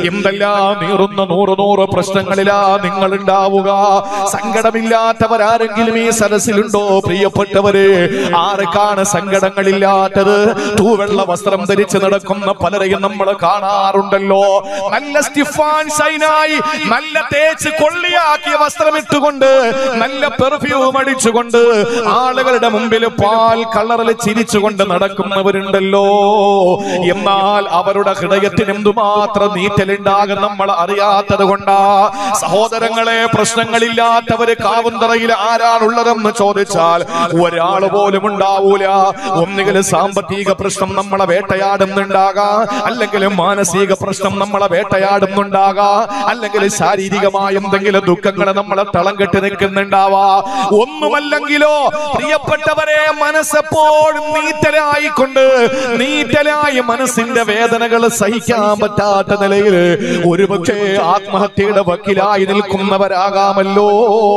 എന്തെല്ലാം നീറുന്ന നൂറ് നൂറ് പ്രശ്നങ്ങളിലാ നിങ്ങൾ ഉണ്ടാവുക സങ്കടമില്ലാത്തവരാരെങ്കിലും ഈ സദസ്സിലുണ്ടോ പ്രിയപ്പെട്ടവര് ആർക്കാണ് സങ്കടങ്ങളില്ലാത്തത് തൂവെള്ള വസ്ത്രം ധരിച്ച് നടക്കുന്ന പലരെയും നമ്മൾ കാണാറുണ്ടല്ലോ നല്ല സ്റ്റിഫാൻ ഷൈനായി നല്ല തേച്ച് കൊള്ളിയാക്കിയ വസ്ത്രം ഇട്ടുകൊണ്ട് നല്ല പെർഫ്യൂം അടിച്ചുകൊണ്ട് ആളുകളുടെ മുമ്പിൽ പാൽ കളറിൽ ചിരിച്ചുകൊണ്ട് നടക്കുന്നവരുണ്ടല്ലോ എന്നാൽ അവരുടെ ഹൃദയത്തിന് എന്തുമാത്രം നീറ്റലുണ്ടാകും നമ്മൾ അറിയാത്തത് കൊണ്ടാ സഹോദരങ്ങളെ പ്രശ്നങ്ങളില്ലാത്തവര് കാവുന്തറയിൽ ആരാണുള്ളതെന്ന് ചോദിച്ചാൽ ഒരാൾ പോലും ഉണ്ടാവൂല ഒന്നുകിൽ സാമ്പത്തിക പ്രശ്നം നമ്മളെ വേട്ടയാടുന്നുണ്ടാകാം അല്ലെങ്കിൽ മാനസിക പ്രശ്നം നമ്മളെ വേട്ടയാടുന്നുണ്ടാകാം അല്ലെങ്കിൽ ശാരീരികമായ എന്തെങ്കിലും ദുഃഖങ്ങൾ നമ്മളെ തളം കെട്ടി നിൽക്കുന്നുണ്ടാവാ ഒന്നുമല്ലെങ്കിലോ പ്രിയപ്പെട്ടവരെ മനസ്സെപ്പോഴും നീറ്റലായിക്കൊണ്ട് നീറ്റലായി മനസ്സിന്റെ വേദനകൾ സഹിക്കാൻ പറ്റാത്ത നിലയിൽ ഒരുപക്ഷെ ആത്മഹത്യയുടെ വക്കിലായി നിൽക്കുന്നവരാകാമല്ലോ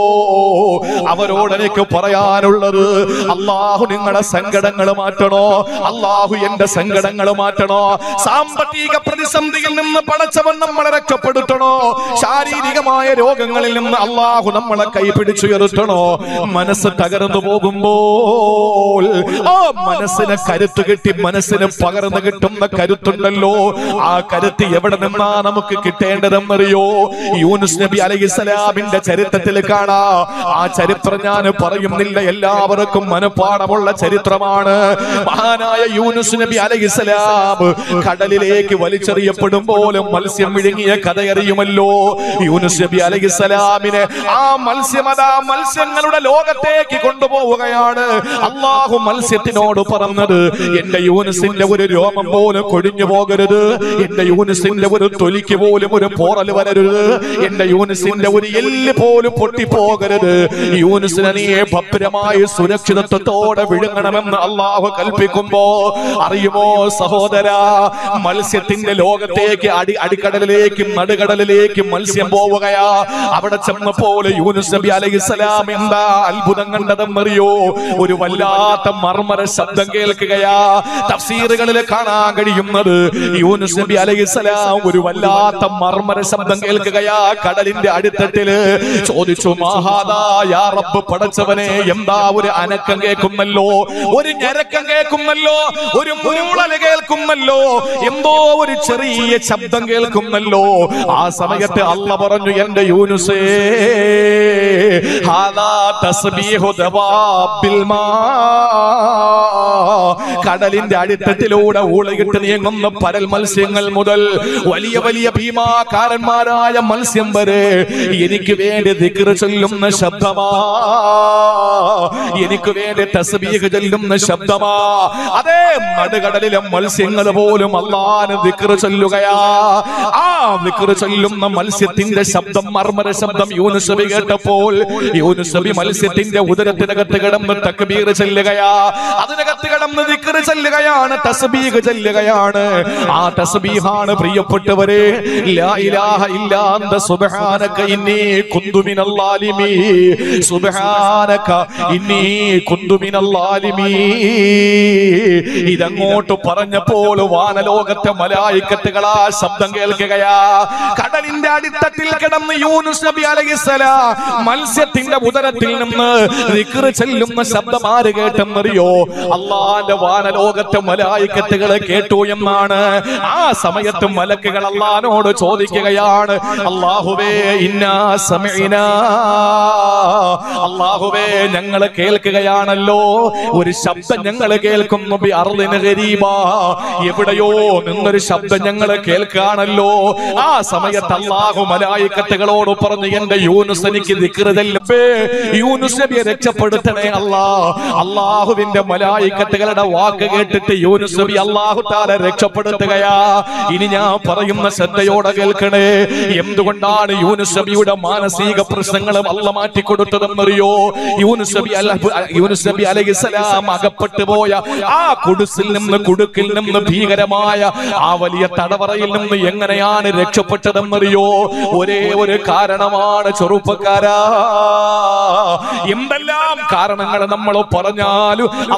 അവരോട് എനിക്ക് പറയാനുള്ളത് അള്ളാഹു നിങ്ങളുടെ സങ്കടങ്ങൾ മാറ്റണോ അള്ളാഹു എന്റെ സങ്കടങ്ങൾ മാറ്റണോ സാമ്പത്തിക പ്രതിസന്ധിയിൽ നിന്ന് പടച്ചവൻ നമ്മളെ രക്ഷപ്പെടുത്തണോ ശാരീരികമായ രോഗങ്ങളിൽ നിന്ന് അള്ളാഹു നമ്മളെ കൈപിടിച്ചുയർത്തണോ മനസ്സ് തകർന്നു പോകുമ്പോൾ ആ മനസ്സിന് കരുത്ത് കിട്ടി മനസ്സിന് പകർന്നു കിട്ടുന്ന കരുത്തുണ്ടല്ലോ ആ കരുത്ത് എവിടെ നിന്നാ നമുക്ക് കിട്ടേണ്ടതെന്നറിയോ യൂനുസ് നബി അലൈഹിസ്സലാമിന്റെ ചരിത്രത്തിൽ കാണാ ആ ചരിത്രം ഞാൻ പറയുന്നില്ല എല്ലാവർക്കും മനഃപ്പാടമുള്ള ചരിത്രമാണ് മഹാനായ യൂനുസ് നബി അലൈഹിസ്സലാം കടലിലേക്ക് വലിച്ചെറിയപ്പെടുമ്പോൾ മത്സ്യം വിഴുങ്ങിയ കഥയറിയുമല്ലോ യൂനുസ് നബി അലൈഹിസ്സലാമിനെ ആ മത്സ്യം അതാ മത്സ്യങ്ങളുടെ ലോകത്തേക്ക് കൊണ്ടുപോവുകയാണ് അള്ളാഹു മത്സ്യത്തിനോട് പറഞ്ഞത് എന്റെ യൂനുസിന്റെ ഒരു രോമം പോലും കൊഴിഞ്ഞു പോകരുത് എന്റെ യൂനുസിന്റെ ഒരു തൊലിക്ക് പോലും ഒരു പോറൽ വരരുത് എന്റെ യൂനുസിന്റെ ഒരു എല്ല് പോലും പൊട്ടിപ്പോകരുത് യൂനുസിനെ നീ ഭദ്രമായി സുരക്ഷിതത്വത്തോടെ വിഴുങ്ങണമെന്ന് അള്ളാഹു കൽപ്പിക്കുമ്പോ അറിയുമോ സഹോദര മത്സ്യത്തിന്റെ ലോകത്തേക്ക് അടി അടിക്കടലിലേക്കും നടുകടലിലേക്കും മത്സ്യം പോവുകയാ അവിടെ ചെന്നപ്പോൾ യൂനുസ് നബി അലൈഹിസ്സലാം എന്താ അത്ഭുതം കണ്ടതെന്നറിയോ ഒരു വല്ലാത്ത മർമര ശബ്ദം കേൾക്കുകയാ തഫ്സീറുകളിൽ കാണാൻ കഴിയുന്നത് യൂനുസ് നബി അലൈഹിസ്സലാം ഒരു വല്ലാത്ത മർമര ശബ്ദം കേൾക്കുകയാ കടലിന്റെ അടിത്തട്ടില് ചോദിച്ചു മഹാദാ യാ റബ്ബ് പടച്ചവനെ എന്താ ഒരു അനക്കം കേൾക്കുന്നല്ലോ ഒരു ഞരക്കം കേൾക്കുന്നല്ലോ ഒരു മൂളല് കേൾക്കുന്നല്ലോ എന്തോ ഒരു ചെറിയ ശബ്ദം കേൾക്കുന്നല്ലോ ആ സമയത്ത് അല്ല പറഞ്ഞു എന്റെ യൂനുസേ ഹാദാ തസ്ബീഹു ദവാബിൽ മാ കടലിന്റെ അടിത്തട്ടിലൂടെ ഊളകിട്ട് നീങ്ങുന്ന പരൽ മത്സ്യങ്ങൾ മുതൽ വലിയ വലിയ ഭീമാകാരന്മാരായ മത്സ്യം വരെ എനിക്ക് വേണ്ടി ദിക്റ് ചൊല്ലുന്ന ശബ്ദമാ എനിക്ക് വേണ്ടി തസ്ബീഹ് ചൊല്ലുന്ന ശബ്ദമാ അതേ നടുകടലിലെ മത്സ്യങ്ങൾ പോലും അള്ളാന് ദിക്റ് ചൊല്ലുകയാ ആ ദിക്റ് ചൊല്ലുന്ന മത്സ്യത്തിന്റെ ശബ്ദം മർമര ശബ്ദം യൂനുസ് നബി കേട്ടപ്പോൾ യൂനുസ് നബി മത്സ്യത്തിന്റെ ഉദരത്തിനകത്ത് കിടന്ന് തക്ബീർ ചെല്ലുകയാ അതിനകത്ത് കിടന്ന് ദിക്റ് ചെല്ലുകയാണ് തസ്ബീഹ് ചെല്ലുകയാണ് ആ തസ്ബീഹാണ് പ്രിയപ്പെട്ടവരെ ലാ ഇലാഹ ഇല്ലാ അന്ത സുബ്ഹാനക ഇന്നി കുന്തു മിനൽ ളാലിമീൻ സുബ്ഹാനക ഇന്നി കുന്തു മിനൽ ളാലിമീൻ ഇതങ്ങോട്ട് പറഞ്ഞപ്പോൾ വാനലോകത്തെ മലായിക്കത്തുകളാ ശബ്ദം കേൾക്കുകയാ കടലിന്റെ അടിത്തട്ടിൽ കിടന്ന് യൂനുസ് നബി അലൈഹിസ്സലാം മത്സ്യത്തിന്റെ ഉദരത്തിൽ നിന്ന് ദിക്റ് ചെല്ലുന്ന ശബ്ദം ആര് കേട്ടെന്നറിയോ അള്ളാന്റെ വാനലോകത്തെ മലായിക്കത്തുകളെ കേട്ടു എന്നാണ് ആ സമയത്ത് മലക്കുകൾ അള്ളഹാനോട് ചോദിക്കുകയാണ് അള്ളാഹുവേ ഇന്നാ സമീന അള്ളാഹുവേ ഞങ്ങൾ കേൾക്കുകയാണല്ലോ ഒരു ശബ്ദം ഞങ്ങൾ കേൾക്കുന്നു ബി അർളിന് ഗരീബാ. എവിടെയോ നിന്നൊരു ശബ്ദം ഞങ്ങൾ കേൾക്കാണല്ലോ ആ സമയത്ത് അള്ളാഹു മലായിക്കത്തുകളോട് പറഞ്ഞു എന്റെ യൂനുസ് എനിക്ക് ദിക്റുതല്ലേ യൂനുസ് നബിയെ രക്ഷപ്പെടുത്തണേ അല്ലാ അള്ളാഹുവിന്റെ മലായിക്കത്തുകളുടെ വാക്ക് കേട്ടിട്ട് യൂനുസ് നബി അള്ളാഹു താല രക്ഷപ്പെടുത്തുകയാ ഇനി ഞാൻ പറയുന്ന ശ്രദ്ധയോടെ കേൾക്കണേ എന്തുകൊണ്ടാണ് യൂനുസ് നബിയുടെ മാനസിക പ്രശ്നങ്ങളും അല്ല മാറ്റിക്കൊടുത്തതെന്നറിയോ യൂനുസ് നബി അല്ല യൂനുസ് നബി അലൈഹിസ്സലാം അകപ്പെട്ടു പോയ ആ കുടുസിൽ നിന്ന് കുടുക്കിൽ നിന്ന് ഭീകരമായ ആ വലിയ തടവറയിൽ നിന്ന് എങ്ങനെയാണ് രക്ഷപ്പെട്ടതെന്നറിയോ ഒരേ ഒരു കാരണമാണ് ചെറുപ്പക്കാരാ എന്തെല്ലാം കാരണങ്ങൾ നമ്മൾ പറഞ്ഞാലും അള്ളാന്റെ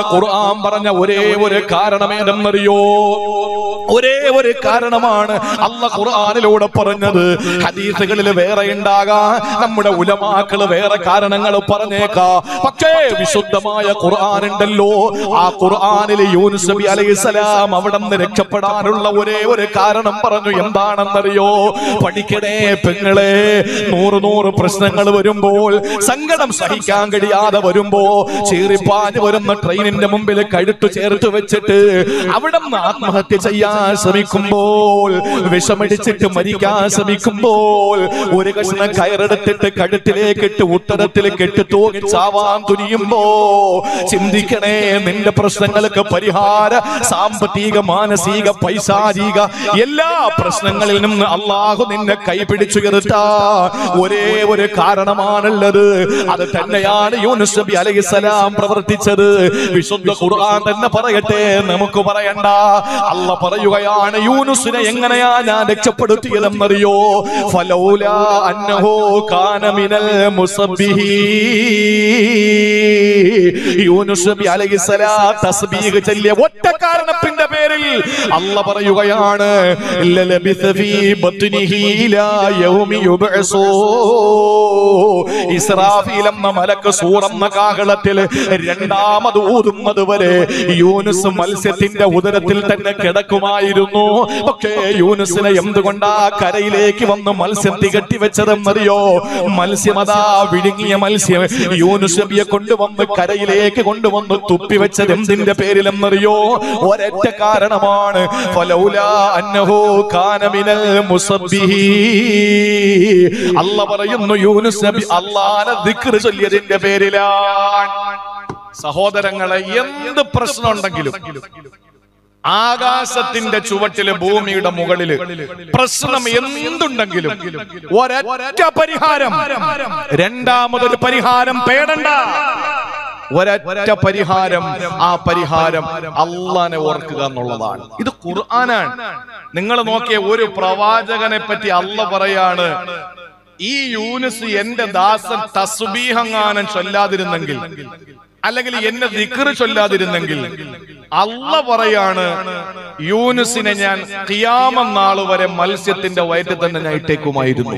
ഖുർആൻ പറഞ്ഞ ഒരേ ഒരു കാരണം ഏതെന്നറിയോ ഒരേ ഒരു കാരണമാണ് അല്ല ഖുർആനിലൂടെ പറഞ്ഞത് ഹദീസുകളിൽ വേറെ ഉണ്ടാകാം നമ്മുടെ ഉലമാക്കള് വേറെ കാരണങ്ങൾ പറഞ്ഞേക്കാ പക്ഷേ വിശുദ്ധമായ ഖുർആൻ ഉണ്ടല്ലോ ആ ഖുർആനിൽ യൂനുസ് നബി അലൈഹിസ്സലാം അവിടെ നിന്ന് രക്ഷപ്പെടാനുള്ള ഒരേ ഒരു കാരണം പറഞ്ഞു എന്താണെന്നറിയോ പഠിക്കണേ പെങ്ങളെ നൂറ് നൂറ് പ്രശ്നങ്ങൾ വരുമ്പോൾ സങ്കടം സഹിക്കാൻ കഴിയാതെ വരുമ്പോ ചീറിപ്പാഞ്ഞ് വരുന്ന ട്രെയിനിന്റെ മുമ്പിൽ കഴുത്തു ചേർത്ത് വെച്ചിട്ട് അവിടെ നിന്ന് ആത്മഹത്യ ചെയ്യാൻ ശ്രമിക്കുമ്പോൾ വിഷമടിച്ചിട്ട് മരിക്കാൻ ശ്രമിക്കുമ്പോൾ ഒരു കഷ്ണം കയറെടുത്തിട്ട് കഴുത്തിലേക്ക് ഇട്ട് ഉത്തരത്തിൽ കെട്ടി തൂങ്ങി ചാവാൻ തുനിയുമ്പോ ചിന്തിക്കണേ നിന്റെ പ്രശ്നങ്ങൾക്ക് പരിഹാര സാമ്പത്തിക മാനസിക പൈശാചിക എല്ലാ പ്രശ്നങ്ങളിൽ നിന്ന് അള്ളാഹു നിന്നെ കൈപിടിച്ചുയർത്താ ഒരേ ഒരു കാരണമാണുള്ളത് അത് തന്നെയാണ് യൂനുസ് നബി അലൈഹിസ്സലാം പ്രവർത്തിച്ചത് വിശുദ്ധ ഖുർആൻ തന്നെ പറയട്ടെ നമുക്ക് പറയണ്ട അല്ല പറയുകയാണ് യൂനുസിനെ എങ്ങനെയാ ഞാൻ രക്ഷപ്പെടുത്തിയതെന്നറിയോ ഫലൗല അന്നഹു കാന മിനൽ മുസബ്ബിഹീ യൂനുസ് നബി അലൈഹിസ്സലാം തസ്ബീഹ് ചൊല്ലിയ ഒറ്റ കാരണത്തിന്റെ പേരിൽ അല്ല പറയുകയാണ് ലലബിസ ഫീ ബത്നിഹി ഇലാ യൗമി യുബ്അസൂ ഇസ്രാഫീൽ എന്ന മലക്ക് സൂറന്ന കാഹളത്തിൽ രണ്ടാമത് ഊതുന്നത് വരെ യൂനുസ് മത്സ്യത്തിന്റെ ഉദരത്തിൽ തന്നെ കിടക്കുമായിരുന്നു പക്ഷേ യൂനുസിനെ എന്തുകൊണ്ടാ കരയിലേക്ക് വന്ന് മത്സ്യം തികട്ടി വെച്ചതെന്നറിയോ മത്സ്യമതാ വിഴുങ്ങിയ മത്സ്യം യൂനുസ് നബിയെ കൊണ്ടുവന്ന് കരയിലേക്ക് കൊണ്ടുവന്ന് തുപ്പി വെച്ചത് എന്തിന്റെ പേരിലെന്നറിയോ ഒരൊറ്റ കാരണമാണ് ഫലൗലാ അന്നഹു കാന മിനൽ മുസബ്ബിഹീ അല്ല പറയുന്നു യൂനുസ് നബി അള്ളാനെ ദിക്ർ ചൊല്ലിയതിന്റെ പേരിലാണ് സഹോദരങ്ങളെ എന്ത് പ്രശ്നം ഉണ്ടെങ്കിലും ആകാശത്തിന്റെ ചുവട്ടില് ഭൂമിയുടെ മുകളില് പ്രശ്നം എന്തുണ്ടെങ്കിലും ഒരൊറ്റ പരിഹാരം രണ്ടാമതൊരു പരിഹാരം പേടണ്ട ഒരൊറ്റ പരിഹാരം ആ പരിഹാരം അള്ളാനെ ഓർക്കുക എന്നുള്ളതാണ് ഇത് ഖുർആനാണ് നിങ്ങൾ നോക്കിയ ഒരു പ്രവാചകനെ പറ്റി അല്ല പറയാണ് ഈ യൂനിസ് എന്റെ ദാസൻ തസ്ബീഹങ്ങാനം ചൊല്ലാതിരുന്നെങ്കിൽ അല്ലെങ്കിൽ എന്നെ ദിക്റ് ചൊല്ലാതിരുന്നെങ്കിൽ അല്ല പറയാണ് യൂനുസിനെ ഞാൻ കിയാമനാള് വരെ മത്സ്യത്തിന്റെ വയറ്റിൽ തന്നെ ഞാൻ ഇട്ടേക്കുമായിരുന്നു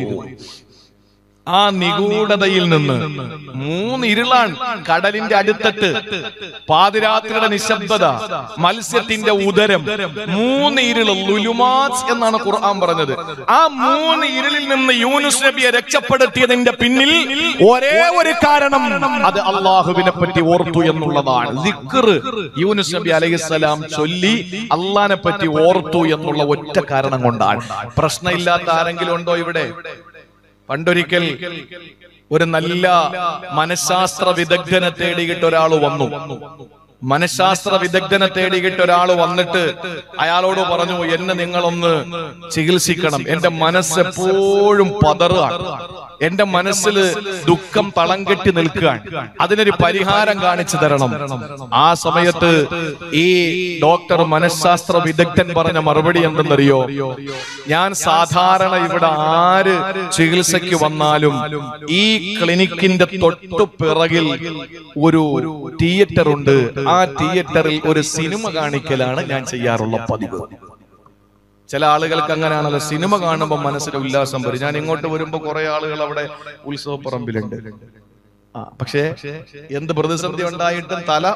ആ നിഗൂഢതയിൽ നിന്ന് മൂന്ന് ഇരുളാൻ കടലിന്റെ അടുത്തട്ട് പാതിരാത്രിയുടെ നിശബ്ദത മത്സ്യത്തിന്റെ ഉദരം മൂന്ന് ഇരുള് ലുലുമാസ് എന്നാണ് ഖുർആൻ പറഞ്ഞത് ആ മൂന്ന് ഇരുളിൽ നിന്ന് യൂനുസ് നബിയെ രക്ഷപ്പെടുത്തിയതിന്റെ പിന്നിൽ ഒരേ ഒരു കാരണം അത് അള്ളാഹുവിനെ പറ്റി ഓർത്തു എന്നുള്ളതാണ് ദിക്ർ യൂനുസ് നബി അലൈഹിസ്സലാം ചൊല്ലി അള്ളാനെ പറ്റി ഓർത്തു എന്നുള്ള ഒറ്റ കാരണം കൊണ്ടാണ് പ്രശ്നമില്ലാത്ത ആരെങ്കിലും ഉണ്ടോ ഇവിടെ പണ്ടൊരിക്കൽ ഒരു നല്ല മനഃശാസ്ത്ര വിദഗ്ധനെ തേടിയിട്ട് ഒരാൾ വന്നു മനഃശാസ്ത്ര വിദഗ്ധനെ തേടിയിട്ട് ഒരാൾ വന്നിട്ട് അയാളോട് പറഞ്ഞു എന്നെ നിങ്ങളൊന്ന് ചികിത്സിക്കണം എന്റെ മനസ്സ് എപ്പോഴും പതറുകയാണ് എന്റെ മനസ്സിൽ ദുഃഖം തളം കെട്ടി നിൽക്കുകയാണ് അതിനൊരു പരിഹാരം കാണിച്ചു തരണം ആ സമയത്ത് ഈ ഡോക്ടർ മനഃശാസ്ത്ര വിദഗ്ധൻ പറഞ്ഞ മറുപടി എന്തെന്നറിയോ ഞാൻ സാധാരണ ഇവിടെ ആര് ചികിത്സയ്ക്ക് വന്നാലും ഈ ക്ലിനിക്കിന്റെ തൊട്ടു പിറകിൽ ഒരു തിയേറ്റർ ഉണ്ട് ആ തിയേറ്ററിൽ ഒരു സിനിമ കാണിക്കലാണ് ഞാൻ ചെയ്യാറുള്ള പതിവ് ചില ആളുകൾക്ക് അങ്ങനെയാണല്ലോ സിനിമ കാണുമ്പോൾ മനസ്സിന് ഉല്ലാസം വരും ഞാൻ ഇങ്ങോട്ട് വരുമ്പോ കുറെ ആളുകൾ അവിടെ ഉത്സവപ്പറമ്പിലുണ്ട് ആ പക്ഷേ എന്ത് പ്രതിസന്ധി ഉണ്ടായിട്ടും തല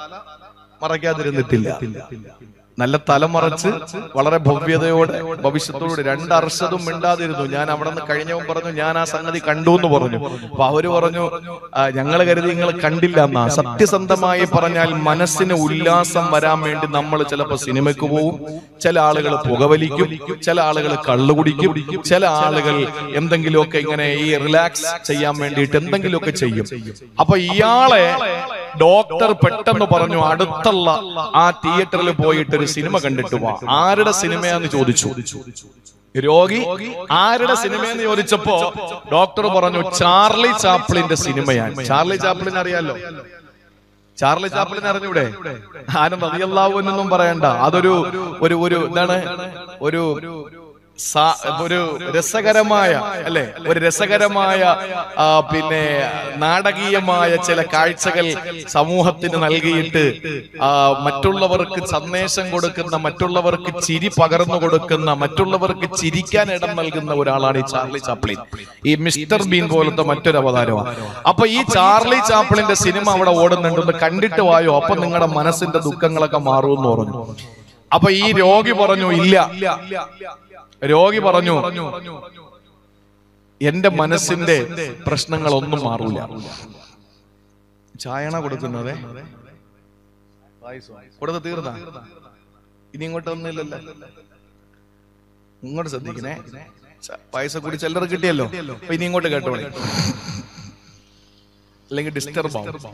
മറയ്ക്കാതിരുന്നിട്ടില്ല നല്ല തലമറച്ച് വളരെ ഭവ്യതയോടെ ഭവിഷ്യത്തോടെ രണ്ട് അർഷതും മിണ്ടാതിരുന്നു ഞാൻ അവിടെ നിന്ന് കഴിഞ്ഞവൻ പറഞ്ഞു ഞാൻ ആ സംഗതി കണ്ടു എന്ന് പറഞ്ഞു അപ്പൊ അവര് പറഞ്ഞു ഞങ്ങൾ കരുതി നിങ്ങൾ കണ്ടില്ല എന്നാ സത്യസന്ധമായി പറഞ്ഞാൽ മനസ്സിന് ഉല്ലാസം വരാൻ വേണ്ടി നമ്മൾ ചിലപ്പോ സിനിമയ്ക്ക് പോവും ചില ആളുകൾ പുകവലിക്കും ചില ആളുകൾ കള്ളു കുടിക്കും ചില ആളുകൾ എന്തെങ്കിലുമൊക്കെ ഇങ്ങനെ ഈ റിലാക്സ് ചെയ്യാൻ വേണ്ടിയിട്ട് എന്തെങ്കിലുമൊക്കെ ചെയ്യും അപ്പൊ ഇയാളെ ഡോക്ടർ പെട്ടെന്ന് പറഞ്ഞു അടുത്തുള്ള ആ തിയേറ്ററിൽ പോയിട്ട് ഒരു സിനിമ കണ്ടിട്ട് വാ ആരുടെ സിനിമയാന്ന് ചോദിച്ചു രോഗി ആരുടെ സിനിമയെന്ന് ചോദിച്ചപ്പോ ഡോക്ടർ പറഞ്ഞു ചാർലി ചാപ്ലിന്റെ സിനിമയാണ് ചാർലി ചാപ്ലിൻ അറിയാലോ ചാർലി ചാപ്ലിൻ അറിഞ്ഞൂടെ ആരും റതിയല്ലാവു എന്നൊന്നും പറയണ്ട അതൊരു ഒരു ഒരു എന്താണ് ഒരു സാ- ഒരു രസകരമായ അല്ലെ ഒരു രസകരമായ ആ, പിന്നെ നാടകീയമായ ചില കാഴ്ചകൾ സമൂഹത്തിന് നൽകിയിട്ട് ആ, മറ്റുള്ളവർക്ക് സന്ദേശം കൊടുക്കുന്ന മറ്റുള്ളവർക്ക് ചിരി പകർന്നു കൊടുക്കുന്ന മറ്റുള്ളവർക്ക് ചിരിക്കാൻ ഇടം നൽകുന്ന ഒരാളാണ് ഈ ചാർലി ചാപ്ലിൻ ഈ മിസ്റ്റർ ബീൻ പോലത്തെ മറ്റൊരു അവതാരമാണ് അപ്പൊ ഈ ചാർലി ചാപ്ലിന്റെ സിനിമ അവിടെ ഓടുന്നുണ്ട് ഒന്ന് കണ്ടിട്ട് വായോ അപ്പൊ നിങ്ങളുടെ മനസ്സിന്റെ ദുഃഖങ്ങളൊക്കെ മാറുമെന്ന് പറഞ്ഞു അപ്പൊ ഈ രോഗി പറഞ്ഞു ഇല്ല രോഗി പറഞ്ഞു എന്റെ മനസ്സിന്റെ പ്രശ്നങ്ങളൊന്നും മാറൂല ചായണ കൊടുക്കുന്നതേ കൊടുത്ത് തീർന്ന ഇനി ഇങ്ങോട്ട് ഒന്നുമില്ലല്ലോ ഇങ്ങോട്ട് ശ്രദ്ധിക്കണേ ച- പായസം കൂടി ചില്ലറ കിട്ടിയല്ലോ അപ്പൊ ഇനി ഇങ്ങോട്ട് കേട്ടോളെ അല്ലെങ്കിൽ ഡിസ്റ്റർബ് ആവും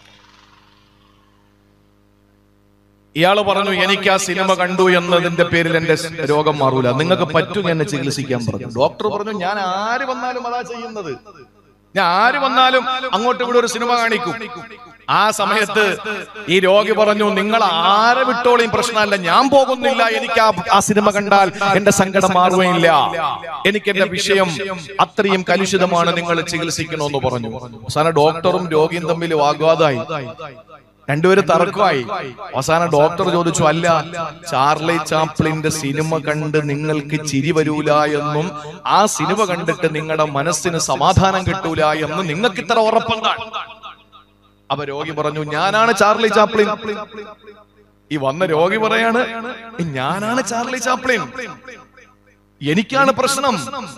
ഇയാള് പറഞ്ഞു എനിക്ക് ആ സിനിമ കണ്ടു എന്നതിന്റെ പേരിൽ എന്റെ സ് രോഗം മാറൂല നിങ്ങൾക്ക് പറ്റും എന്നെ ചികിത്സിക്കാൻ പറഞ്ഞു ഡോക്ടർ പറഞ്ഞു ഞാൻ ആര് വന്നാലും അതാ ചെയ്യുന്നത് ഞാൻ ആര് വന്നാലും അങ്ങോട്ട് ഇവിടെ ഒരു സിനിമ കാണിക്കും ആ സമയത്ത് ഈ രോഗി പറഞ്ഞു നിങ്ങൾ ആരെ വിട്ടോളിയും പ്രശ്നമല്ല ഞാൻ പോകുന്നില്ല എനിക്ക് ആ ആ സിനിമ കണ്ടാൽ എന്റെ സങ്കടം മാറുകയില്ല എനിക്ക് എന്റെ വിഷയം അത്രയും കലുഷിതമാണ് നിങ്ങൾ ചികിത്സിക്കണമെന്ന് പറഞ്ഞു അവസാനം ഡോക്ടറും രോഗിയും തമ്മിൽ വാഗ്വാദമായി രണ്ടുപേരും തർക്കമായി അവസാനം ഡോക്ടർ ചോദിച്ചു അല്ല ചാർലി ചാപ്ലിന്റെ സിനിമ കണ്ട് നിങ്ങൾക്ക് ചിരി വരൂല എന്നും ആ സിനിമ കണ്ടിട്ട് നിങ്ങളുടെ മനസ്സിന് സമാധാനം കിട്ടൂല എന്നും നിങ്ങൾക്ക് ഇത്ര ഉറപ്പെന്താണ് അപ്പൊ രോഗി പറഞ്ഞു ഞാനാണ് ചാർലി ചാപ്ലിൻ ഈ വന്ന രോഗി പറയാണ് ഞാനാണ് ചാർലി ചാപ്ലിൻ എനിക്കാണ് പ്രശ്നം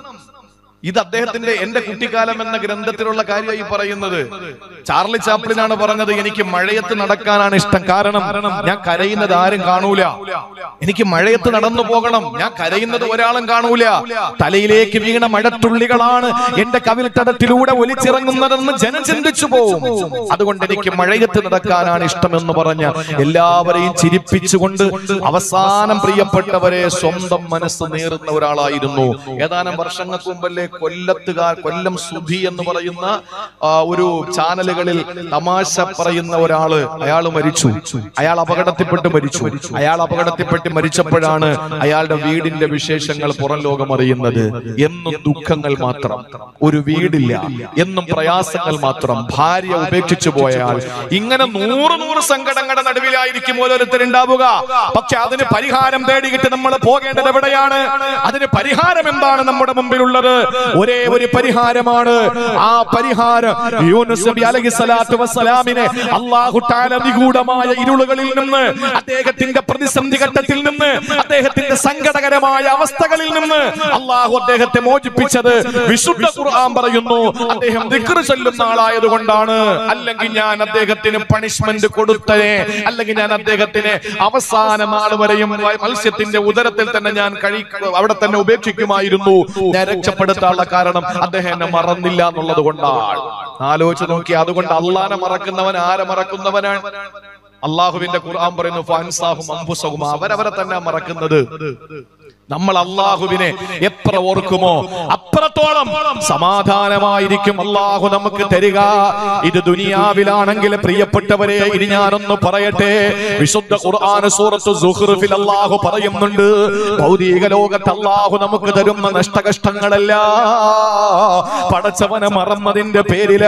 ഇത് അദ്ദേഹത്തിന്റെ എന്റെ കുട്ടിക്കാലം എന്ന ഗ്രന്ഥത്തിലുള്ള കാര്യമായി പറയുന്നത് ചാർലി ചാപ്ലിനാണ് പറഞ്ഞത് എനിക്ക് മഴയത്ത് നടക്കാനാണ് ഇഷ്ടം കാരണം ഞാൻ കരയുന്നത് ആരും കാണൂല എനിക്ക് മഴയത്ത് നടന്നു പോകണം ഞാൻ കരയുന്നത് ഒരാളും കാണൂല തലയിലേക്ക് വീണ മഴത്തുള്ളികളാണ് എന്റെ കവിൽത്തടത്തിലൂടെ ഒലിച്ചിറങ്ങുന്നതെന്ന് ജനം ചിന്തിച്ചു പോകും അതുകൊണ്ട് എനിക്ക് മഴയത്ത് നടക്കാനാണ് ഇഷ്ടമെന്ന് പറഞ്ഞ എല്ലാവരെയും ചിരിപ്പിച്ചുകൊണ്ട് അവസാനം പ്രിയപ്പെട്ടവരെ സ്വന്തം മനസ്സ് നേറുന്ന ഒരാളായിരുന്നു ഏതാനും വർഷങ്ങൾക്ക് മുമ്പല്ലേ കൊല്ലത്തുകാർ കൊല്ലം സുധി എന്ന് പറയുന്ന ആ, ഒരു ചാനലുകളിൽ തമാശ പറയുന്ന ഒരാള് അയാൾ മരിച്ചു അയാൾ അപകടത്തിൽപ്പെട്ട് മരിച്ചു അയാൾ അപകടത്തിൽപ്പെട്ട് മരിച്ചപ്പോഴാണ് അയാളുടെ വീടിന്റെ വിശേഷങ്ങൾ പുറം ലോകം അറിയുന്നത് എന്നും ദുഃഖങ്ങൾ മാത്രം ഒരു വീടില്ല എന്നും പ്രയാസങ്ങൾ മാത്രം ഭാര്യ ഉപേക്ഷിച്ചു പോയാൽ ഇങ്ങനെ നൂറ് നൂറ് സങ്കടങ്ങളുടെ നടുവിലായിരിക്കും ഓരോരുത്തരുണ്ടാവുക പക്ഷെ അതിന് പരിഹാരം തേടിയിട്ട് നമ്മൾ പോകേണ്ടത് എവിടെയാണ് അതിന് പരിഹാരം എന്താണ് നമ്മുടെ മുമ്പിലുള്ളത് ഒരേ ഒരു പരിഹാരമാണ് ആ പരിഹാരം യൂനുസ് നബി അലൈഹി സ്വലാത്തു വസ്സലാമിനെ അല്ലാഹു തആല നിഗൂഢമായ ഇരുളുകളിൽ നിന്ന് അദ്ദേഹത്തിന്റെ പ്രതിസന്ധി ഘട്ടത്തിൽ നിന്ന് അദ്ദേഹത്തിന്റെ സങ്കടകരമായ അവസ്ഥകളിൽ നിന്ന് അള്ളാഹു അദ്ദേഹത്തെ മോചിപ്പിച്ചത് വിശുദ്ധ ഖുർആൻ പറയുന്നു അദ്ദേഹം ദിക്ർ ചൊല്ലുന്ന ആളായതുകൊണ്ടാണ് അല്ലെങ്കിൽ ഞാൻ അദ്ദേഹത്തിന് പണിഷ്മെന്റ് കൊടുത്തേ അല്ലെങ്കിൽ ഞാൻ അദ്ദേഹത്തിന് അവസാന നാൾ വരെയും മത്സ്യത്തിന്റെ ഉദരത്തിൽ തന്നെ ഞാൻ കഴി അവിടെ തന്നെ ഉപേക്ഷിക്കുമായിരുന്നു ഞാൻ രക്ഷപ്പെടുത്താനുള്ള കാരണം അദ്ദേഹം എന്നെ മറന്നില്ല എന്നുള്ളത് കൊണ്ടാണ് ആലോചിച്ച് നോക്കി അതുകൊണ്ട് അള്ളാനെ മറക്കുന്നവൻ ആരെ മറക്കുന്നവനാണ് അള്ളാഹുവിന്റെ ഖുർആൻ പറയുന്നു ഫാൻസാഹും അംഫുസഹും അവരവരെ തന്നെ മറക്കുന്നത് നമ്മൾ അള്ളാഹുവിനെ എത്ര ഓർക്കുമോ അത്രത്തോളം സമാധാനമായിരിക്കും അള്ളാഹു നമുക്ക് തരിക ഇത് ദുനിയാവിലാണെങ്കിൽ പ്രിയപ്പെട്ടവരെ ഇനി ഞാനൊന്ന് പറയട്ടെ വിശുദ്ധ ഖുർആൻ സൂറത്തു സുഹ്റുഫിൽ അള്ളാഹു പറയുന്നുണ്ട് ഭൗതിക ലോകത്ത് അള്ളാഹു നമുക്ക് തരുന്ന നഷ്ടകഷ്ടങ്ങളല്ല പടച്ചവനെ മറന്നതിന്റെ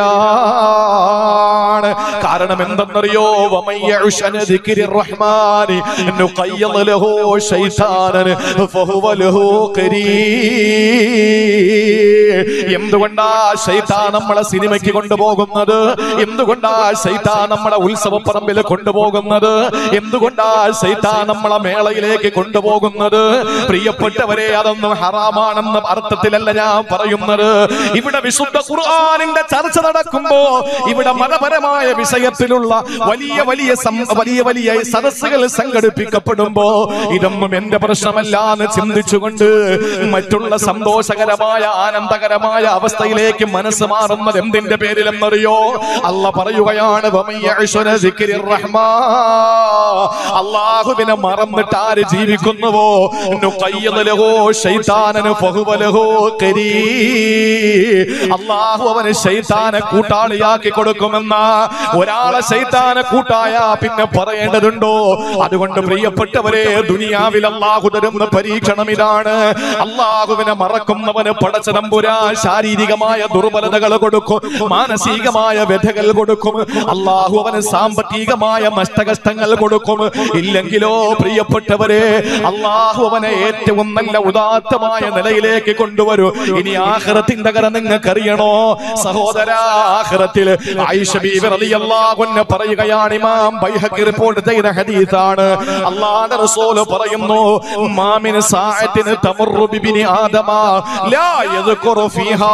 പേരിലാണ് കാരണം എന്തെന്നറിയോ വമയ്യഉശന ദിക്രി റഹ്മാനി നുഖയ്യിദ് ലഹു ശൈത്താനൻ ഫഹുവ ലഹു ഖരീ എന്തുകൊണ്ടാ ശൈത്താൻ നമ്മളെ സിനിമയ്ക്ക് കൊണ്ടുപോകുന്നത് എന്തുകൊണ്ടാ ശൈത്താൻ നമ്മളെ ഉത്സവപ്പറമ്പിൽ കൊണ്ടുപോകുന്നത് എന്തുകൊണ്ടാ ശൈത്താൻ നമ്മളെ മേളയിലേക്ക് കൊണ്ടുപോകുന്നത് പ്രിയപ്പെട്ടവരെ അതൊന്നും ഹറാമാണെന്ന അർത്ഥത്തിലല്ല ഞാൻ പറയുന്നത് ഇവിടെ വിശുദ്ധ ഖുർആനിന്റെ ചർച്ച നടക്കുമ്പോ ഇവിടെ മതപരമായ വിഷയത്തിലുള്ള വലിയ വലിയ സം- വലിയ വലിയ സദസ്സുകൾ സംഘടിപ്പിക്കപ്പെടുമ്പോ ഇതൊന്നും എന്റെ പ്രശ്നമല്ല എന്ന് ചിന്തിച്ചുകൊണ്ട് മറ്റുള്ള സന്തോഷകരമായ ആനന്ദകരമായ സങ്കടകരമായ അവസ്ഥയിലേക്ക് മനസ്സ് മാറുന്നത് എന്തിന്റെ പേരിലെന്നറിയോ അല്ല പറയുകയാണ് വമയ്യഅ്ശുന ദിക്രിർ റഹ്മാൻ. അള്ളാഹുവിനെ മറന്നിട്ട് ആര് ജീവിക്കുന്നുവോ നുഖയ്യിദ് ലഹു ശൈത്താനന് ഫഹുവ ലഹു ഖരീൻ. അള്ളാഹു അവന് ശൈത്താനെ കൂട്ടാളിയാക്കി കൊടുക്കുമെന്ന ഒരാളെ ശൈത്താനെ കൂട്ടായ പിന്നെ പറയേണ്ടതുണ്ടോ അതുകൊണ്ട് പ്രിയപ്പെട്ടവരെ ദുനിയാവിൽ അള്ളാഹു തരുന്ന പരീക്ഷണം ഇതാണ് അള്ളാഹുവിനെ മറക്കുന്നവന് പടച്ചതമ്പുരാ ശാരീരികമായ ദുർബലതകൾ കൊടുക്കും മാനസികമായ വ്യഥകൾ കൊടുക്കും അള്ളാഹു അവന് സാമ്പത്തികമായ നഷ്ടകഷ്ടങ്ങൾ കൊടുക്കും ഇല്ലെങ്കിലോ പ്രിയപ്പെട്ടവരെ അള്ളാഹു അവനെ ഏറ്റവും നല്ല ഉദാത്തമായ നിലയിലേക്ക് കൊണ്ടുവരൂ ഇനി ആഹ്റത്തിന്റെ കര നിങ്ങൾക്കറിയണോ സഹോദര ആഹ്റത്തിൽ ആയിഷ ബീവി റളിയല്ലാഹു അൻഹ പറയുകയാണ് ഇമാം ബൈഹഖി റിപ്പോർട്ട് ചെയ്ത ഹദീസാണ് അല്ലാഹുവിന്റെ റസൂൽ പറയുന്നു മാമിൻ സാഅത്തിന് തമറു ബിബിനി ആദമ ലാ യദ്കുറു ഫീഹാ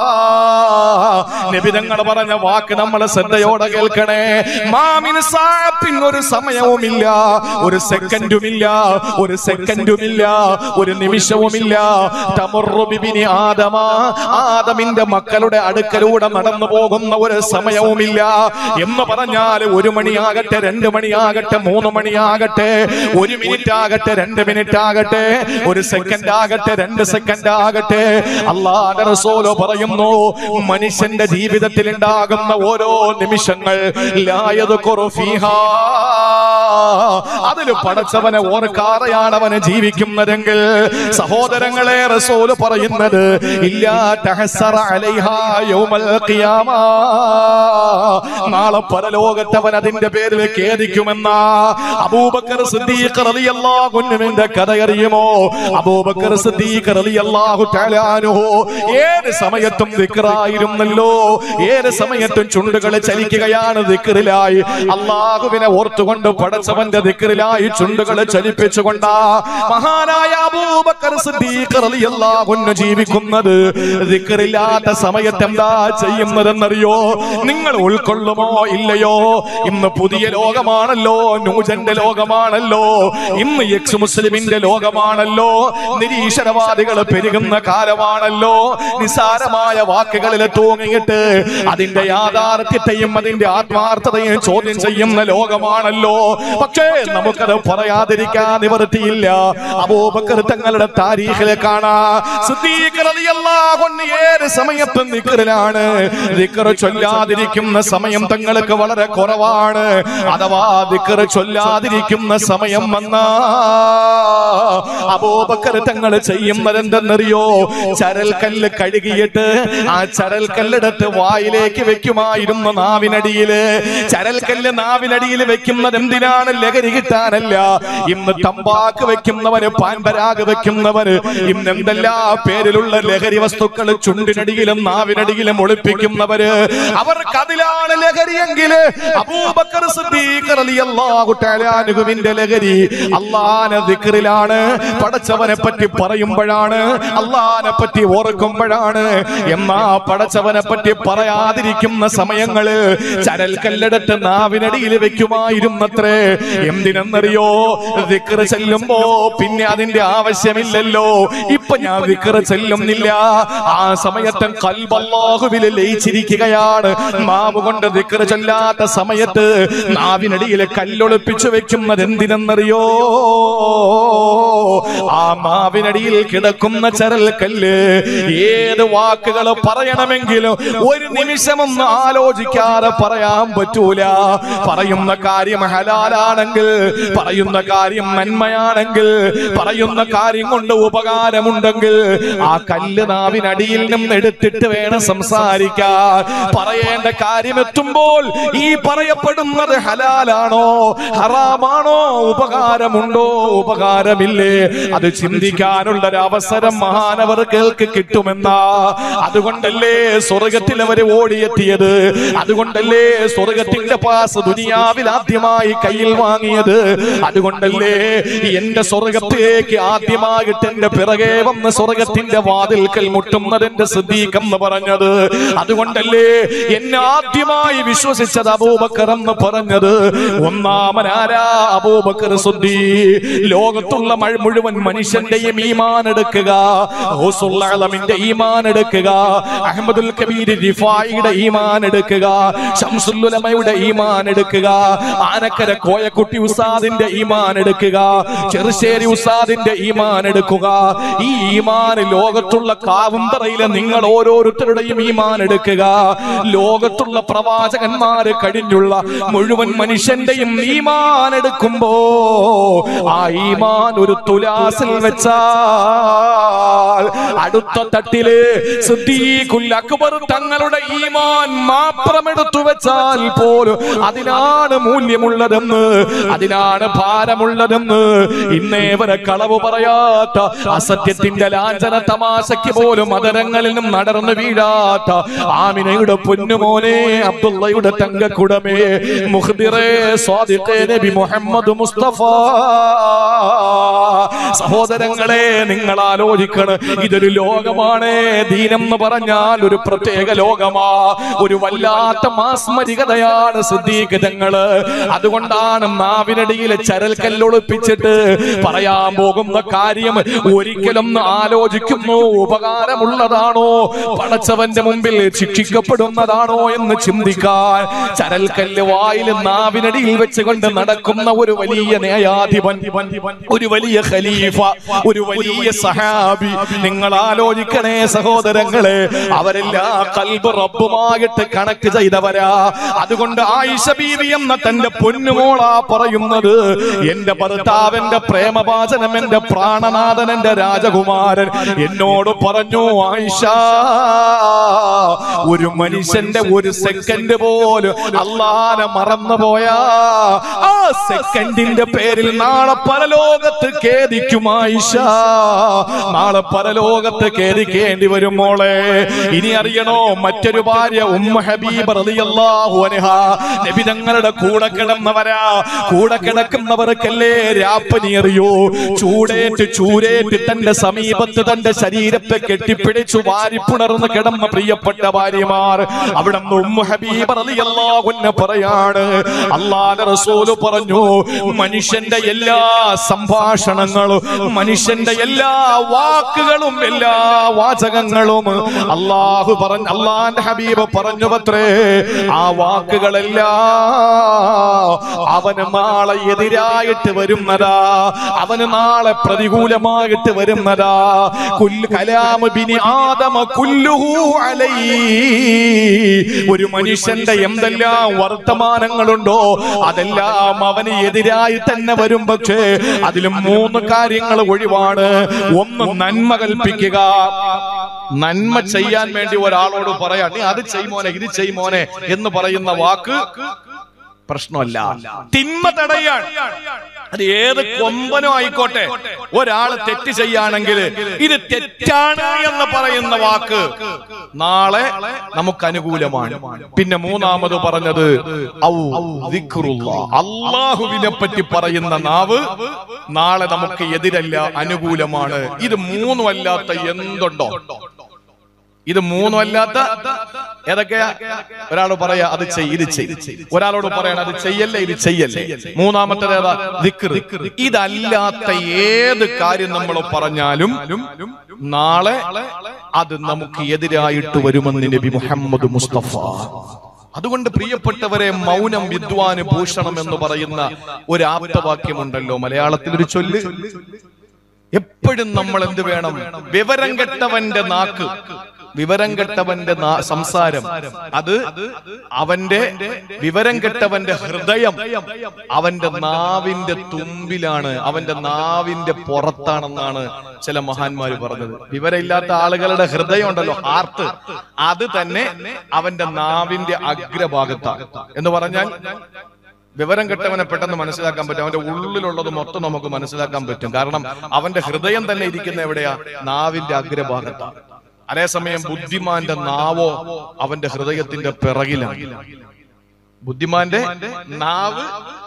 നബി തങ്ങൾ പറഞ്ഞ വാക്ക് നമ്മൾ ശ്രദ്ധയോടെ കേൾക്കണേ മാമിൻ സാഅത്തിൻ ഒരു സമയവുമില്ല ഒരു സെക്കൻഡുമില്ല ഒരു സെക്കൻഡുമില്ല ഒരു നിമിഷവുമില്ല തമറു ബിബിനി ആദമ ആദമിന്റെ മക്കളുടെ അടുക്കലൂടെ നടന്നു പോകുന്ന ഒരു സമയവുമില്ല എന്ന് പറഞ്ഞാൽ ഒരു മണിയാകട്ടെ രണ്ട് മണിയാകട്ടെ മൂന്ന് മണിയാകട്ടെ ഒരു മിനിറ്റ് ആകട്ടെ രണ്ട് മിനിറ്റ് ആകട്ടെ ഒരു സെക്കൻഡ് ആകട്ടെ രണ്ട് സെക്കൻഡ് ആകട്ടെ അള്ളാഹുവിന്റെ റസൂല് പറയുന്നു മനുഷ്യന്റെ ജീവിതത്തിൽ ഉണ്ടാകുന്ന ഓരോ നിമിഷങ്ങൾ ലായത് ഫീഹാ അതിൽ പടച്ചവനെ ഓർക്കാതെയാണ് അവന് ജീവിക്കുന്നതെങ്കിൽ സഹോദരങ്ങളെ റസൂല് പറയുന്നത് ഇല്ലാ തഹസ്സറ അലൈഹാ യൗമൽ ഖിയാമ നാളെ പരലോകത്ത് അവൻ അതിന്റെ പേരിൽ ഖേദിക്കുമെന്ന അബൂബക്കർ സിദ്ദീഖ് റളിയല്ലാഹു അൻഹുവിന്റെ കഥ അറിയുമോ അബൂബക്കർ സിദ്ദീഖ് റളിയല്ലാഹു തആല അൻഹു ഏത് സമയത്തും ദിക്റായിരുന്നല്ലോ ഏത് സമയത്തും ചുണ്ടുകൾ ചലിക്കുകയാണ് ദിക്റിലായി അള്ളാഹുവിനെ ഓർത്തുകൊണ്ട് പടച്ചവന്റെ ദിക്റിലായി ചുണ്ടുകൾ ചലിപ്പിച്ചുകൊണ്ട് മഹാനായ അബൂബക്കർ സിദ്ദീഖ് റളിയല്ലാഹു അൻഹു ജീവിക്കുന്നത് ദിക്റില്ലാത്ത സമയത്ത് എന്താ ചെയ്യുന്നതെന്നറിയോ നിങ്ങൾ ഉൾക്കൊള്ളുമോ ഇല്ലയോ ഇന്ന് പുതിയ ലോകമാണല്ലോ നൂജന്റെ ലോകമാണല്ലോ ഇന്ന് എക്സ് മുസ്ലിമിന്റെ ലോകമാണല്ലോ നിരീശ്വരവാദികൾ പെരുകുന്ന കാലമാണല്ലോ നിസാരമായ വാക്കുകളിൽ തൂങ്ങിയിട്ട് അതിന്റെ യാഥാർത്ഥ്യത്തെയും അതിന്റെ ആത്മാർത്ഥതയും ചോദ്യം ചെയ്യുന്ന ലോകമാണല്ലോ പക്ഷേ നമുക്കത് പറയാതിരിക്കാൻ നിവൃത്തിയില്ല അബൂബക്കർ തങ്ങളുടെ താരീഖിലെ കാണാ സിദ്ദീഖ് റളിയല്ലാഹു അൻഹു ഏത് സമയത്തും ദിക്റിലാണ് ദിക്ർ ചൊല്ലാതിരിക്കുന്ന സമയം തങ്ങൾക്ക് വളരെ കുറവാണ് അഥവാ ദിക്ർ ചൊല്ലാതിരിക്കുന്ന സമയം വന്നാ അബൂബക്കർ തങ്ങൾ ചെയ്യുന്നത് എന്തെന്നറിയോ ചരൽക്കല്ല് കഴുകിയിട്ട് ആ ചരൽക്കല്ലെടുത്ത് വായിലേക്ക് വെക്കുമായിരുന്നു നാവിനടിയില് ചരൽക്കല്ല് നാവിനടിയിൽ വെക്കുന്നത് എന്തിനാണ് ലഹരി കിട്ടാനല്ല ഇന്ന് തമ്പാക്ക് വെക്കുന്നവന് പാൻപരാഗ് വെക്കുന്നവന് ഇന്ന് എന്തെല്ലാ പേരിലുള്ള ലഹരി വസ്തുക്കൾ ചുണ്ടിനടിയിലും നാവിനടിയിലും ഒളിപ്പിക്കുന്നവര് അവർക്ക് അതിലാണ് ലഹരിയെങ്കിൽ അബൂബക്കർ സിദ്ദീഖ് റളിയല്ലാഹു തആല അൻഹുവിന്റെ ലഹരി അള്ളാഹനെ ദിക്റിലാണ് പടച്ചവനെ പറ്റി പറയുമ്പോഴാണ് അള്ളാഹനെ പറ്റി ഓർക്കുമ്പോഴാണ് എന്നാ പടച്ചവനെ പറ്റി പറയാതിരിക്കുന്ന സമയങ്ങള് ചരൽ കല്ലെടുത്ത് നാവിനടിയിൽ വെക്കുമായിരുന്നത്രേ എന്തിനെന്നറിയോ ദിക്ർ ചെല്ലുമ്പോ പിന്നെ അതിന്റെ ആവശ്യമില്ലല്ലോ ഇപ്പൊ ഞാൻ ദിക്ർ ചെല്ലുന്നില്ല ആ സമയത്ത് കൽബല്ലാഹുവിൽ ലയിച്ചിരിക്കുകയാണ് നാവ് കൊണ്ട് ദിക്ർ ചൊല്ലാത്ത സമയത്ത് നാവിനടിയിൽ കല്ലൊളിപ്പിച്ചു വെക്കുന്നത് എന്തിനെന്നറിയോ ആ നാവിനടിയിൽ കിടക്കുന്ന ചരൽ കല്ല് ഏത് വാക്കുകൾ പറയണമെങ്കിലും ഒരു നിമിഷമൊന്നും ആലോചിക്കാതെ പറയാൻ പറ്റൂല പറയുന്ന കാര്യം ഹലാലാണെങ്കിൽ പറയുന്ന കാര്യം നന്മയാണെങ്കിൽ പറയുന്ന കാര്യം കൊണ്ട് ഉപകാരമുണ്ടെങ്കിൽ ആ കല്ല് നാവിനടിയിൽ നിന്ന് എടുത്തിട്ട് വേണം സംസാരിക്കാൻ പറയേണ്ട കാര്യം എത്തുമ്പോൾ ഈ പറയപ്പെടുന്നത് ഹലാലാണോ ഹറാമാണോ ഉപകാരമുണ്ടോ ഉപകാരമില്ലേ അത് ചിന്തിക്കാനുള്ള ഒരു അവസരം മഹാനവർക്കൾക്ക് കിട്ടുമെന്ന അതുകൊണ്ടല്ലേ സ്വർഗത്തിൽ അവര് ഓടിയെത്തിയത് അതുകൊണ്ടല്ലേ സ്വർഗത്തിന്റെ പാസ് ദുനിയാവിൽ ആദ്യമായി കൈ കയ്യിൽ വാങ്ങിയത് അതുകൊണ്ടല്ലേ എന്റെ സ്വർഗത്തിലേക്ക് ആദ്യമായിട്ട് എന്റെ പിറകെ വന്ന് സ്വർഗത്തിന്റെ വാതിൽക്കൽ മുട്ടുന്നതിന്റെ സിദ്ദീഖ് എന്ന് പറഞ്ഞത് അതുകൊണ്ടല്ലേ എന്നെ ആദ്യമായി വിശ്വസിച്ചത് അബൂബക്കർ എന്ന് പറഞ്ഞത് ഒന്നാമനാരാ അബൂബക്കർ സുദ്ദീ ലോകത്തുള്ള മഴ മുഴുവൻ മനുഷ്യന്റെയും ഈമാൻ എടുക്കുക ഗൗസുൽ അലമിന്റെ ഈമാൻ എടുക്കുക അഹമ്മദുൽ കബീർ റിഫായിയുടെ ഈമാൻ എടുക്കുക ഷംസുൽ ഉലമയുടെ ഈമാൻ എടുക്കുക ആനക്കര കോയക്കുട്ടി ഉസ്താദിന്റെ ഈമാൻ എടുക്കുക ചെറുശ്ശേരി ഉസ്താദിന്റെ ഈമാൻ എടുക്കുക ഈ ഈമാൻ ലോകത്തുള്ള കാവുന്തറയിലെ നിങ്ങൾ ഓരോരുത്തരുടെയും ഈമാൻ എടുക്കുക ലോകത്തുള്ള പ്രവാചകന്മാര് കഴിഞ്ഞുള്ള മുഴുവൻ മനുഷ്യന്റെയും ഈമാൻ എടുക്കുമ്പോ ആ ഈമാൻ ഒരു തുലാസിൽ വെച്ചാൽ അടുത്ത തട്ടില് സിദ്ദീഖുൽ അക്ബർ തങ്ങളുടെ ഈമാൻ മാത്രം എടുത്തു വെച്ചാൽ പോലും അതിനാണ് മൂല്യമുള്ളതെന്ന് അതിനാണ് ഭാരമുള്ളതെന്ന് ഇന്നേ വരെ കളവ് പറയാത്ത അസത്യത്തിന്റെ ലാഞ്ചന തമാശയ്ക്ക് പോലും മദരങ്ങളിൽ നിന്നും നടന്നു വീഴാത്ത ആമിനയുടെ പൊന്നുമോനെ അബ്ദുള്ളയുടെ തങ്കക്കുടമേ മുഖ്ദിറേ സ്വാദിഖേ നബി മുഹമ്മദ് മുസ്തഫ സഹോദരങ്ങളെ നിങ്ങൾ ആലോചിക്കണം ഇതൊരു ലോകമാണ് ദീനം എന്ന് പറഞ്ഞാൽ ഒരു പ്രത്യേക ലോകമാ ഒരു വല്ലാത്ത മാസ്മരികതയാണ് സിദ്ധീകതങ്ങള് അതുകൊണ്ടാണ് നാവിനടിയിലെ ചരൽ കല്ലൊളിപ്പിച്ചിട്ട് പറയാൻ പോകുന്ന കാര്യം ഒരിക്കലും ആലോചിക്കുന്നു ഉപകാരമുള്ളതാണോ പടച്ചവന്റെ മുമ്പിൽ ശിക്ഷിക്കപ്പെടുന്നതാണോ എന്ന് ചിന്തിക്കാൻ ചരൽ കല്ല് വായിൽ നാവിനടിയിൽ വെച്ചുകൊണ്ട് നടക്കുന്ന ഒരു വലിയ ന്യായാധിപൻ ഒരു വലിയ ഖലീഫ ഒരു വലിയ സഹാബി നിങ്ങൾ ആലോചിക്കണേ സഹോദരങ്ങളെ അവരെല്ലാം കൽബ് റബ്ബുമായിട്ട് കണക്ട് ചെയ്തവരാ അതുകൊണ്ട് ആയിഷ ബീവി എന്ന തന്റെ പൊന്നുമോളാ പറയുന്നത് എന്റെ ഭർത്താവിന്റെ പ്രേമവാചനം എന്റെ പ്രാണനാഥൻ എന്റെ രാജകുമാരൻ എന്നോട് പറഞ്ഞു ആയിഷ ഒരു മനുഷ്യന്റെ ഒരു സെക്കൻഡ് പോലും അള്ളാനെ മറന്നുപോയാ ആ സെക്കൻഡിന്റെ പേരിൽ നാളെ പരലോകത്ത് ഖേദിക്കും ആയിഷ നാളെ പരലോകത്ത് ഖേദിക്കേണ്ടി വരും മോളെ ഇനി അറിയണോ മറ്റൊരു ഭാര്യ ഉമ്മ ഹബീബ് റളിയല്ലാഹു അൻഹ നബി തങ്ങളുടെ കൂടെ കിടന്നവരാ കൂടെ കിടക്കുന്നവർക്കല്ലേ രാപ്പനി അറിയോ ചൂടേറ്റ് ചൂരേറ്റ് തന്റെ സമീപത്ത് തന്റെ ശരീരത്തെ കെട്ടിപ്പിടിച്ചു വാരിപ്പുണർന്ന് കിടന്ന പ്രിയപ്പെട്ട ഭാര്യമാർ അവിടെ നിന്ന് ഉമ്മ ഹബീബ് റളിയല്ലാഹു അൻഹ പറയാണ് അള്ളാഹുവിന്റെ റസൂല് പറഞ്ഞു മനുഷ്യന്റെ എല്ലാ സംഭാഷണങ്ങളും മനുഷ്യന്റെ എല്ലാ വാക്കുകളും എല്ലാ വാചകങ്ങളും അള്ളാഹു പറഞ്ഞു അള്ളാന്റെ ഹബീബ് പറഞ്ഞു പത്രേ ആ വാക്കുകളെല്ലാം അവന് നാളെ എതിരായിട്ട് വരുന്നതാ അവന് നാളെ പ്രതികൂലമായിട്ട് വരുന്നതാ കുല്ല് കലാമ ബിനി ആദമ കുല്ലുഹു അലൈ ഒരു മനുഷ്യന്റെ എന്തെല്ലാം വർത്തമാനങ്ങളുണ്ടോ അതെല്ലാം അവന് എതിരായി തന്നെ വരും പക്ഷേ അതിലും മൂന്ന് കാര്യങ്ങൾ ഒഴിവാണ് ഒന്ന് നന്മ കൽപ്പിക്കുക നന്മ ചെയ്യാൻ വേണ്ടി ഒരാളോട് പറയാ നീ അത് ചെയ്യുമോനെ ഇത് ചെയ്യുമോനെ എന്ന് പറയുന്ന വാക്ക് പ്രശ്നമല്ല തിന്മ തടയാൻ അത് ഏത് കൊമ്പനോ ആയിക്കോട്ടെ ഒരാള് തെറ്റ് ചെയ്യാണെങ്കിൽ ഇത് തെറ്റാണ് എന്ന് പറയുന്ന വാക്ക് നാളെ നമുക്ക് അനുകൂലമാണ് പിന്നെ മൂന്നാമത് പറഞ്ഞത് ഔ ദിക്റുല്ലാ. അള്ളാഹുവിനെ പറ്റി പറയുന്ന നാവ് നാളെ നമുക്ക് എതിരല്ല അനുകൂലമാണ് ഇത് മൂന്നും അല്ലാത്ത എന്തുണ്ടോ ഇത് മൂന്നും അല്ലാത്ത ഏതൊക്കെയാ ഒരാൾ പറയാ അത് ചെയ് ഇത് ചെയ് ഒരാളോട് പറയണം അത് ചെയ്യല്ലേ ഇത് ചെയ്യല്ലേ മൂന്നാമത്തേത് ഏതാ ദിക്ർ ഇതല്ലാത്ത ഏത് കാര്യം നമ്മൾ പറഞ്ഞാലും നാളെ അത് നമുക്ക് എതിരായിട്ട് വരുമെന്ന് നബി മുഹമ്മദ് മുസ്തഫ അതുകൊണ്ട് പ്രിയപ്പെട്ടവരെ മൗനം വിദ്വാന് ഭൂഷണം എന്ന് പറയുന്ന ഒരു ആപ്തവാക്യമുണ്ടല്ലോ മലയാളത്തിൽ ഒരു ചൊല്ല് എപ്പോഴും നമ്മൾ എന്ത് വേണം വിവരം കെട്ടവന്റെ നാക്ക് വിവരം കെട്ടവന്റെ നാ- സംസാരം അത് അവന്റെ വിവരം കെട്ടവന്റെ ഹൃദയം അവന്റെ നാവിന്റെ തുമ്പിലാണ് അവന്റെ നാവിന്റെ പുറത്താണെന്നാണ് ചില മഹാന്മാര് പറഞ്ഞത് വിവരമില്ലാത്ത ആളുകളുടെ ഹൃദയം ഉണ്ടല്ലോ ഹാർട്ട് അത് തന്നെ അവന്റെ നാവിന്റെ അഗ്രഭാഗത്താണ് എന്ന് പറഞ്ഞാൽ വിവരം കെട്ടവനെ പെട്ടെന്ന് മനസ്സിലാക്കാൻ പറ്റും അവന്റെ ഉള്ളിലുള്ളത് മൊത്തം നമുക്ക് മനസ്സിലാക്കാൻ പറ്റും കാരണം അവന്റെ ഹൃദയം തന്നെ ഇരിക്കുന്ന എവിടെയാ നാവിന്റെ അഗ്രഭാഗത്താണ് അതേസമയം ബുദ്ധിമാന്റെ നാവോ അവന്റെ ഹൃദയത്തിന്റെ പിറകിലാണ് ബുദ്ധിമാന്റെ നാവ്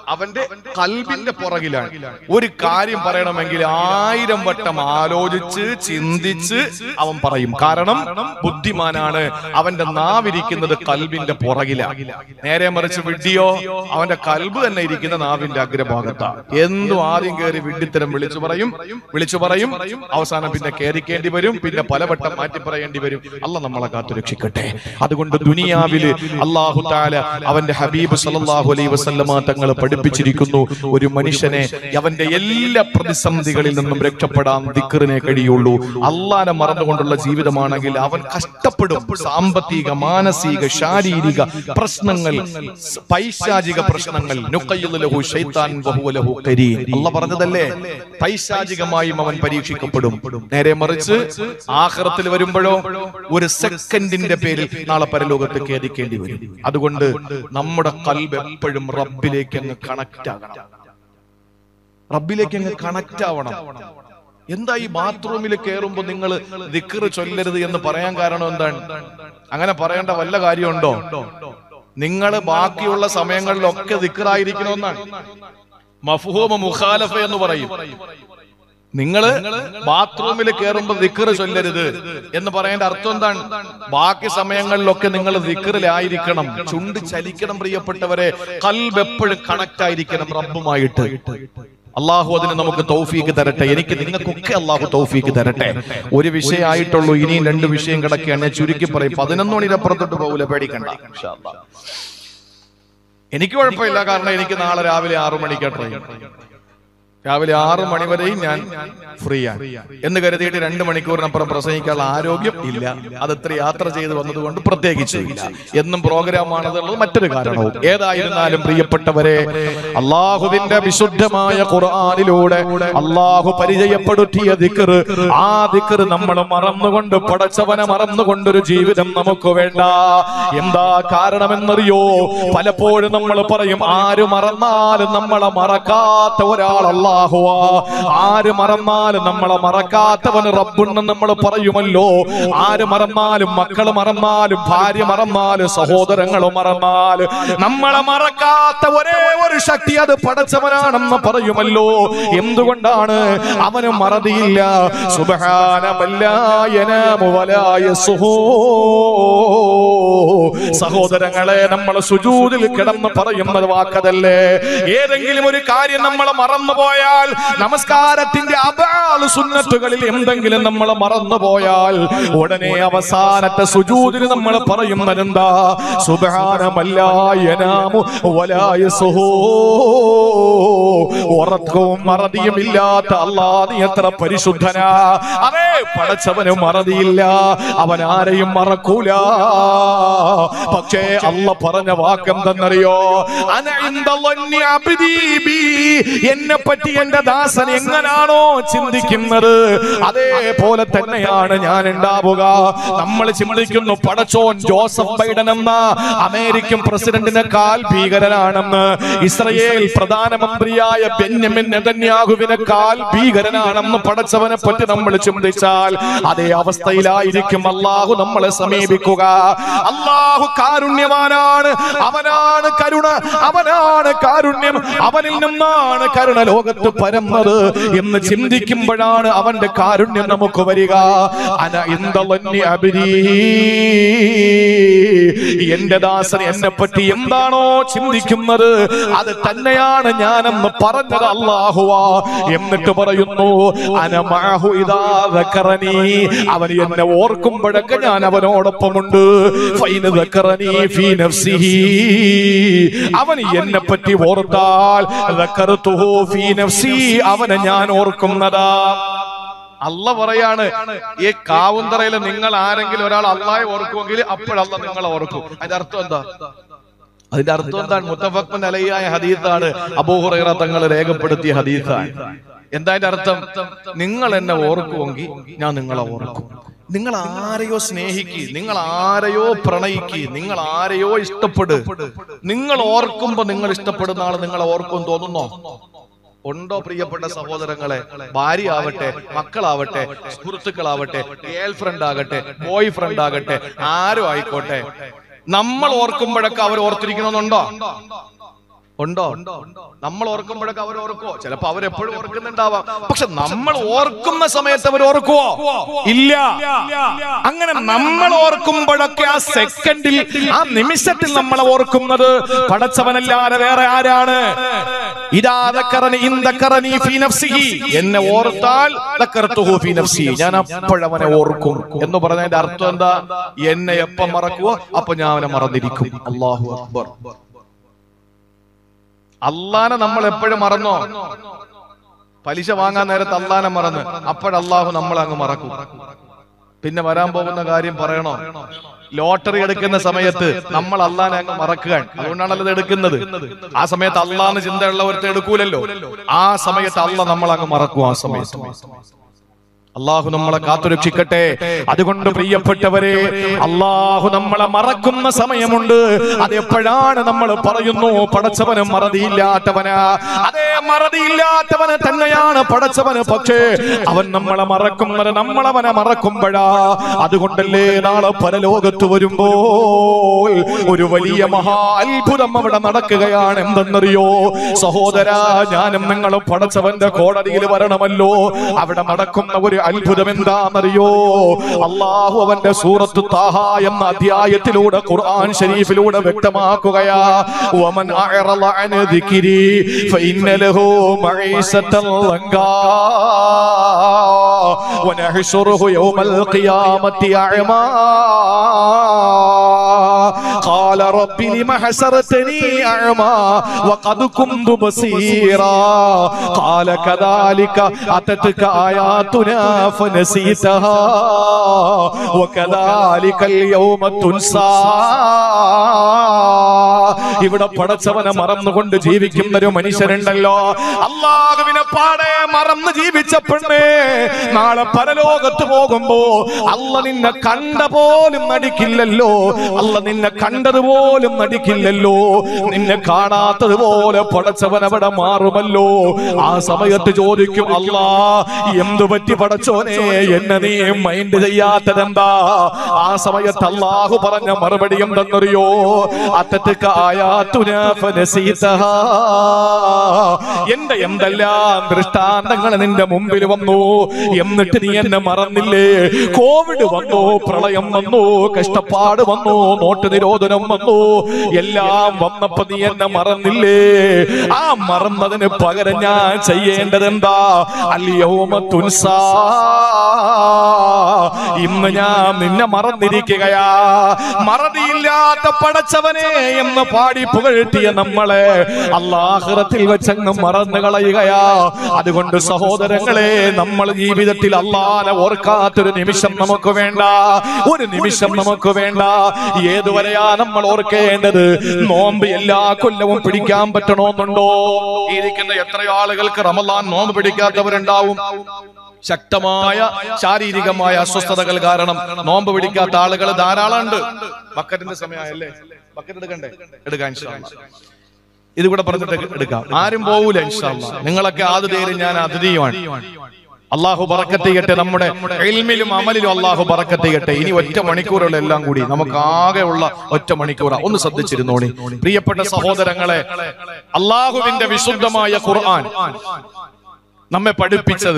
അവന്റെ കൽബിന്റെ പുറകിലാണ് ഒരു കാര്യം പറയണമെങ്കിൽ ആയിരം വട്ടം ആലോചിച്ച് ചിന്തിച്ച് അവൻ പറയും കാരണം ബുദ്ധിമാനാണ് അവന്റെ നാവിരിക്കുന്നത് കൽബിന്റെ പുറകിലാണ് നേരെ മറിച്ച് വിഡ്ഡിയോ അവന്റെ കൽബ് തന്നെ ഇരിക്കുന്ന നാവിന്റെ അഗ്രഭാഗത്താണ് എന്തും ആദ്യം കയറി വിഡ്ഢിത്തരം വിളിച്ചു പറയും വിളിച്ചു പറയും അവസാനം പിന്നെ കേറിക്കേണ്ടി വരും പിന്നെ പലവട്ടം മാറ്റി പറയേണ്ടി വരും അല്ല നമ്മളെ കാത്തു രക്ഷിക്കട്ടെ അതുകൊണ്ട് ദുനിയാവില് അള്ളാഹു താല അവന്റെ ഹബീബ് സല്ലല്ലാഹു അലൈഹി വസല്ലമ തങ്ങൾ പഠിപ്പിച്ചിരിക്കുന്നു ഒരു മനുഷ്യനെ അവന്റെ എല്ലാ പ്രതിസന്ധികളിൽ നിന്നും രക്ഷപ്പെടാൻ ദിക്കറിനെ കഴിയുള്ളൂ അള്ളാനെ മറന്നുകൊണ്ടുള്ള ജീവിതമാണെങ്കിൽ അവൻ കഷ്ടപ്പെടും സാമ്പത്തിക മാനസിക ശാരീരിക പ്രശ്നങ്ങൾ പൈശാചിക പ്രശ്നങ്ങൾ നുഖയ്യിദ് ലഹു ശൈത്താൻ വഹുവ ലഹു കരീൻ അല്ല പറഞ്ഞതല്ലേ പൈശാചികമായും അവൻ പരീക്ഷിക്കപ്പെടും നേരെ മറിച്ച് ആഖിറത്തിൽ വരുമ്പോഴോ ഒരു സെക്കൻഡിന്റെ പേരിൽ നാളെ പരലോകത്ത് ഖേദിക്കേണ്ടി വരും അതുകൊണ്ട് നമ്മുടെ കൽബ് എപ്പോഴും റബ്ബിലേക്ക് അങ്ങ് കണക്ട് ആകണം റബ്ബിലേക്ക് അങ്ങ് കണക്ട് ആവണം എന്താ ഈ ബാത്റൂമിൽ കയറുമ്പോ നിങ്ങൾ ദിക്കറ് ചൊല്ലരുത് എന്ന് പറയാൻ കാരണം എന്താണ് അങ്ങനെ പറയേണ്ട വല്ല കാര്യമുണ്ടോ നിങ്ങൾ ബാക്കിയുള്ള സമയങ്ങളിലൊക്കെ ദിക്കറായിരിക്കണമെന്നാണ് മഫ്ഹൂമ മുഖാലഫ എന്ന് പറയും നിങ്ങള് ബാത്റൂമിൽ കയറുമ്പോ ദിക്കറ് ചൊല്ലരുത് എന്ന് പറയേണ്ട അർത്ഥം എന്താണ് ബാക്കി സമയങ്ങളിലൊക്കെ നിങ്ങൾ ദിക്കറിലായിരിക്കണം ചുണ്ട് ചലിക്കണം പ്രിയപ്പെട്ടവരെ കൽബ് എപ്പോഴും കണക്ട് ആയിരിക്കണം റബ്ബുമായിട്ട് അള്ളാഹു അതിന് നമുക്ക് തൗഫീക്ക് തരട്ടെ എനിക്ക് നിങ്ങൾക്കൊക്കെ അള്ളാഹു തൗഫീക്ക് തരട്ടെ ഒരു വിഷയമായിട്ടുള്ളൂ ഇനിയും രണ്ട് വിഷയം കിടക്കുകയാണ് ഞാൻ ചുരുക്കി പറയും പതിനൊന്ന് മണിയുടെ അപ്പുറത്തോട്ട് പോകൂല പേടിക്കണ്ട ഇൻഷാ അല്ലാ. എനിക്ക് കുഴപ്പമില്ല കാരണം എനിക്ക് നാളെ രാവിലെ ആറു മണിക്കാ ട്രെയിൻ രാവിലെ ആറ് മണി വരെയും ഞാൻ ഫ്രീ ആണ് എന്ന് കരുതിയിട്ട് രണ്ട് മണിക്കൂറിനപ്പുറം പ്രസംഗിക്കാനുള്ള ആരോഗ്യം ഇല്ല അത് ഇത്ര യാത്ര ചെയ്ത് വന്നതുകൊണ്ട് പ്രത്യേകിച്ച് ഇല്ല എന്നും പ്രോഗ്രാം ആണെന്നുള്ളത് മറ്റൊരു കാരണവും ഏതായിരുന്നാലും പ്രിയപ്പെട്ടവരെ അള്ളാഹുവിന്റെ വിശുദ്ധമായ ഖുർആനിലൂടെ അള്ളാഹു പരിചയപ്പെടുത്തിയ ദിക്കർ ആ ദിക്കർ നമ്മൾ മറന്നുകൊണ്ട് പടച്ചവനെ മറന്നുകൊണ്ടൊരു ജീവിതം നമുക്ക് വേണ്ട എന്താ കാരണമെന്നറിയോ പലപ്പോഴും നമ്മൾ പറയും ആര് മറന്നാലും നമ്മളെ മറക്കാത്ത ഒരാൾ അള്ളാഹുവാ ആര് മറന്നാലും നമ്മളെ മറക്കാത്തവന് റബ്ബുണ്ടെന്ന് നമ്മൾ പറയുമല്ലോ ആര് മറന്നാലും മക്കൾ മറന്നാലും ഭാര്യ മറന്നാലും സഹോദരങ്ങൾ മറന്നാലും നമ്മളെ മറക്കാത്ത ഒരേ ഒരു ശക്തി അത് പടച്ചവനാണെന്ന് പറയുമല്ലോ എന്തുകൊണ്ടാണ് അവന് മറതിയില്ല സുബഹാന സഹോദരങ്ങളെ നമ്മൾ സുജൂതിൽ കിടന്ന് പറയുന്നത് വാക്കതല്ലേ ഏതെങ്കിലും ഒരു കാര്യം നമ്മൾ മറന്നുപോയാൽ നമസ്കാരത്തിന്റെ അപാല് സുന്നത്തുകളിൽ എന്തെങ്കിലും നമ്മൾ മറന്നുപോയാൽ ഉടനെ അവസാനത്തെ സുജൂതിൽ നമ്മൾ പറയുന്നത് എന്താ സുബാനമല്ലായനാമു വലായസുഹോ ഉറക്കവും മറതിയും ഇല്ലാത്ത അല്ലാ നീ എത്ര പരിശുദ്ധനാ അതേ പടച്ചവന് മറതിയില്ല അവൻ ആരെയും മറക്കൂല പക്ഷേ അല്ല പറഞ്ഞ വാക്കെന്തെന്നറിയോ അന ഇന്ദ ളന്നി അബ്ദീ ബി. എന്നെ പറ്റി എന്റെ ദാസൻ എങ്ങനാണോ ചിന്തിക്കുന്നത് അതേപോലെ തന്നെയാണ് ഞാൻ ഉണ്ടാവുക നമ്മൾ ചിന്തിക്കുന്നു പടച്ചോൻ ജോസഫ് ബൈഡൻ എന്ന അമേരിക്കൻ പ്രസിഡന്റിനെക്കാൾ ഭീകരനാണെന്ന് ഇസ്രയേൽ പ്രധാനമന്ത്രിയായ ബെന്യമിൻ നെതന്യാഹുവിനെക്കാൾ ഭീകരനാണെന്ന് പടച്ചവനെ പറ്റി നമ്മൾ ചിന്തിച്ചാൽ അതേ അവസ്ഥയിലായിരിക്കും അള്ളാഹു നമ്മളെ സമീപിക്കുക അള്ളാഹു കാരുണ്യവാനാണ് അവനാണ് കരുണ അവനാണ് കാരുണ്യം അവനിൽ നിന്നാണ് കരുണ ലോകത്ത് പരന്നത് എന്ന് ചിന്തിക്കുമ്പോഴാണ് അവന്റെ കാരുണ്യം നമുക്ക് വരിക അന ഇന്ദളന്നി അബിരീ എന്റെ ദാസൻ എന്നെ പറ്റി എന്താണോ ചിന്തിക്കുന്നത് അത് തന്നെയാണ് ഞാനെന്ന് പറഞ്ഞത് അള്ളാഹുവാ എന്നിട്ട് പറയുന്നു അനമാഹു ഇതാ ദക്കറനീ അവൻ എന്നെ ഓർക്കുമ്പോഴൊക്കെ ഞാൻ അവനോടൊപ്പമുണ്ട് ഫൈന ദക്കറനീ ഫീ നഫ്സിഹി അവൻ എന്നെ പറ്റി ഓർത്താൽ ദക്കറതുഹു ഫീ നഫ്സി അവനെ ഞാൻ ഓർക്കുന്നതാ അല്ല പറയാണ് ഈ കാവുന്തറയിൽ നിങ്ങൾ ആരെങ്കിലും ഒരാൾ അള്ളാഹെ ഓർക്കുമെങ്കിൽ അപ്പോഴല്ല നിങ്ങളെ ഓർക്കും അതിന്റെ അർത്ഥം എന്താ അതിന്റെ അർത്ഥം എന്താണ് മുത്തഫക്കൻ അലയ്യായ ഹദീസാണ് അബൂഹുറൈറ തങ്ങൾ രേഖപ്പെടുത്തിയ ഹദീസാണ് എന്താ അതിന്റെ അർത്ഥം നിങ്ങൾ എന്നെ ഓർക്കുമെങ്കിൽ ഞാൻ നിങ്ങളെ ഓർക്കും നിങ്ങൾ ആരെയോ സ്നേഹിക്ക് നിങ്ങൾ ആരെയോ പ്രണയിക്ക് നിങ്ങൾ ആരെയോ ഇഷ്ടപ്പെട് നിങ്ങൾ ഓർക്കുമ്പോ നിങ്ങൾ ഇഷ്ടപ്പെടുന്ന ആള് നിങ്ങളെ ഓർക്കും തോന്നുന്നോ ഉണ്ടോ പ്രിയപ്പെട്ട സഹോദരങ്ങളെ ഭാര്യ ആവട്ടെ മക്കളാവട്ടെ സുഹൃത്തുക്കളാവട്ടെ ഗേൾ ഫ്രണ്ട് ആകട്ടെ ബോയ് ഫ്രണ്ട് ആകട്ടെ ആരും ആയിക്കോട്ടെ നമ്മൾ ഓർക്കുമ്പോഴൊക്കെ അവർ ഓർത്തിരിക്കണമെന്നുണ്ടോ ഉണ്ടോ നമ്മൾ ഓർക്കുമ്പോഴൊക്കെ അവർ ഓർക്കുവോ ചിലപ്പോ അവരെപ്പോഴും ഓർക്കുന്നുണ്ടാവാം പക്ഷെ നമ്മൾ ഓർക്കുന്ന സമയത്ത് അവർ ഓർക്കുവോ ഇല്ല അങ്ങനെ നമ്മൾ ഓർക്കുമ്പോഴൊക്കെ ആ സെക്കൻഡിൽ ആ നിമിഷത്തിൽ നമ്മൾ ഓർക്കുന്നത് പടച്ചവനല്ലാതെ വേറെ ആരാണ് ഇതാ ദക്കറനി ഇൻ ദക്കറനി ഫീ നഫ്സിഹി എന്നെ ഓർത്താൽ ദക്കറത്തുഹു ഫീ നഫ്സി ഞാൻ അപ്പോഴവനെ ഓർക്കും എന്ന് പറഞ്ഞതിന്റെ അർത്ഥം എന്താ എന്നെ എപ്പം മറക്കുവോ അപ്പൊ ഞാൻ അവനെ മറന്നിരിക്കും അല്ലാഹു അക്ബർ അള്ളാനെ നമ്മൾ എപ്പോഴും മറന്നോ പലിശ വാങ്ങാൻ നേരത്ത് അള്ളാനെ മറന്ന് അപ്പോഴല്ലാഹു നമ്മൾ അങ്ങ് മറക്കും പിന്നെ വരാൻ പോകുന്ന കാര്യം പറയണോ ലോട്ടറി എടുക്കുന്ന സമയത്ത് നമ്മൾ അള്ളാനെ അങ്ങ് മറക്കുക അതുകൊണ്ടാണല്ലോ ഇത് എടുക്കുന്നത് ആ സമയത്ത് അള്ളാന്ന് ചിന്തയുള്ള ഒരുത്തെ എടുക്കൂലല്ലോ ആ സമയത്ത് അള്ള നമ്മൾ അങ്ങ് മറക്കും ആ സമയത്ത് അള്ളാഹു നമ്മളെ കാത്തുരക്ഷിക്കട്ടെ അതുകൊണ്ട് പ്രിയപ്പെട്ടവരെ അള്ളാഹു നമ്മളെ മറക്കുന്ന സമയമുണ്ട് അതെപ്പോഴാണ് നമ്മൾ പറയുന്നു പടച്ചവന് മറതിയില്ലാത്തവനാ അതേ മറതിയില്ലാത്തവന് തന്നെയാണ് പടച്ചവന് പക്ഷേ അവൻ നമ്മളെ മറക്കുന്നത് നമ്മളവനെ മറക്കുമ്പോഴാ അതുകൊണ്ടല്ലേ നാളെ പരലോകത്ത് വരുമ്പോൾ ഒരു വലിയ മഹാ അത്ഭുതം അവിടെ നടക്കുകയാണ് എന്തെന്നറിയോ സഹോദര ഞാനും നിങ്ങളും പടച്ചവന്റെ കോടതിയിൽ വരണമല്ലോ അവിടെ നടക്കുന്ന ഒരു അത്ഭുതം എന്താണെന്നറിയോ അള്ളാഹു അവന്റെ സൂറത്ത് താഹ എന്ന അധ്യായത്തിലൂടെ ഖുർആൻ ഷരീഫിലൂടെ വ്യക്തമാക്കുകയാ വമൻ അഅറള അൻ ദിക്രി ഫഇന്ന ലഹു മഈസത്തൻ ലങ്കാ ونحشره يوم القيامة أعمى قال رب لم حشرتني أعمى وقد كنت بصيرا قال كذلك أتتك آياتنا فنسيتها وكذلك اليوم تنسى ഇവിടെ പടച്ചവനെ മറന്നുകൊണ്ട് ജീവിക്കുന്ന ഒരു മനുഷ്യരുണ്ടല്ലോ അള്ളാഹുവിനെ പാടെ മറന്ന് ജീവിച്ച പെണ്ണേ നാളെ പരലോകത്ത് പോകുമ്പോ അല്ല നിന്നെ കണ്ട പോലും നടിക്കില്ലല്ലോ അല്ല നിന്നെ കണ്ടതുപോലും നടിക്കില്ലല്ലോ നിന്നെ കാണാത്തതുപോലെ പടച്ചവൻ അവിടെ മാറുമല്ലോ ആ സമയത്ത് ചോദിക്കും അല്ലാ എന്തു പറ്റി പടച്ചോനെ എന്നെ നീ മൈൻഡ് ചെയ്യാത്തതെന്താ ആ സമയത്ത് അള്ളാഹു പറഞ്ഞ മറുപടി എന്തെന്നറിയോ അത്തത്ത് ആയാത്തുനാ ഫനസീതഹാ. എന്റെ എന്തെല്ലാം ദൃഷ്ടാന്തങ്ങൾ നിന്റെ മുമ്പിൽ വന്നു എന്നിട്ട് നീ എന്നെ മറന്നില്ലേ കോവിഡ് വന്നു പ്രളയം വന്നു കഷ്ടപ്പാട് വന്നു നോട്ട് നിരോധനം വന്നു എല്ലാം വന്നപ്പോ നീ എന്നെ മറന്നില്ലേ ആ മറന്നതിന് പകരം ഞാൻ ചെയ്യേണ്ടത് എന്താ അല്ലയോമ തുൻസാ ഇന്ന് ഞാൻ നിന്നെ മറന്നിരിക്കുകയാ മറതിയില്ലാത്ത പടച്ചവനെ എന്ന് പാടി പുകഴ്ത്തിയ നമ്മളെ അള്ളാഹൃത്തിൽ വെച്ചങ്ങ് മറന്നു കളയുകയാ അതുകൊണ്ട് സഹോദരങ്ങളെ നമ്മൾ ജീവിതത്തിൽ അള്ളാനെ ഓർക്കാത്തൊരു നിമിഷം നമുക്ക് വേണ്ട ഒരു നിമിഷം നമുക്ക് വേണ്ട ഏതുവരെയാ നമ്മൾ ഓർക്കേണ്ടത് നോമ്പ് എല്ലാ കൊല്ലവും പിടിക്കാൻ പറ്റണമെന്നുണ്ടോ ഈ ഇരിക്കുന്ന എത്രയോ ആളുകൾക്ക് റമലാൻ നോമ്പ് പിടിക്കാത്തവരുണ്ടാവും ശക്തമായ ശാരീരികമായ അസ്വസ്ഥതകൾ കാരണം നോമ്പ് പിടിക്കാത്ത ആളുകൾ ധാരാളം ഉണ്ട് ബക്കറ്റിന്റെ സമയമായല്ലേ ബക്കറ്റ് എടുക്കണ്ടേ എടുക്കാൻ ഇൻഷാ അല്ലാ. ഇത് കൂടെ പറഞ്ഞിട്ട് എടുക്കാം ആരും പോവൂല ഇൻഷാല്ല നിങ്ങളൊക്കെ ആതിഥേയര് ഞാൻ അതിഥിയുമാണ് അള്ളാഹു ബറക്കത്ത് ചെയ്യട്ടെ നമ്മുടെ എൽമിലും അമലിലും അള്ളാഹു ബറക്കത്ത് ചെയ്യട്ടെ ഇനി ഒറ്റ മണിക്കൂറുള്ള എല്ലാം കൂടി നമുക്ക് ആകെയുള്ള ഒറ്റ മണിക്കൂറാ ഒന്ന് ശ്രദ്ധിച്ചിരുന്നോണി പ്രിയപ്പെട്ട സഹോദരങ്ങളെ അള്ളാഹുവിന്റെ വിശുദ്ധമായ ഖുർആൻ നമ്മെ പഠിപ്പിച്ചത്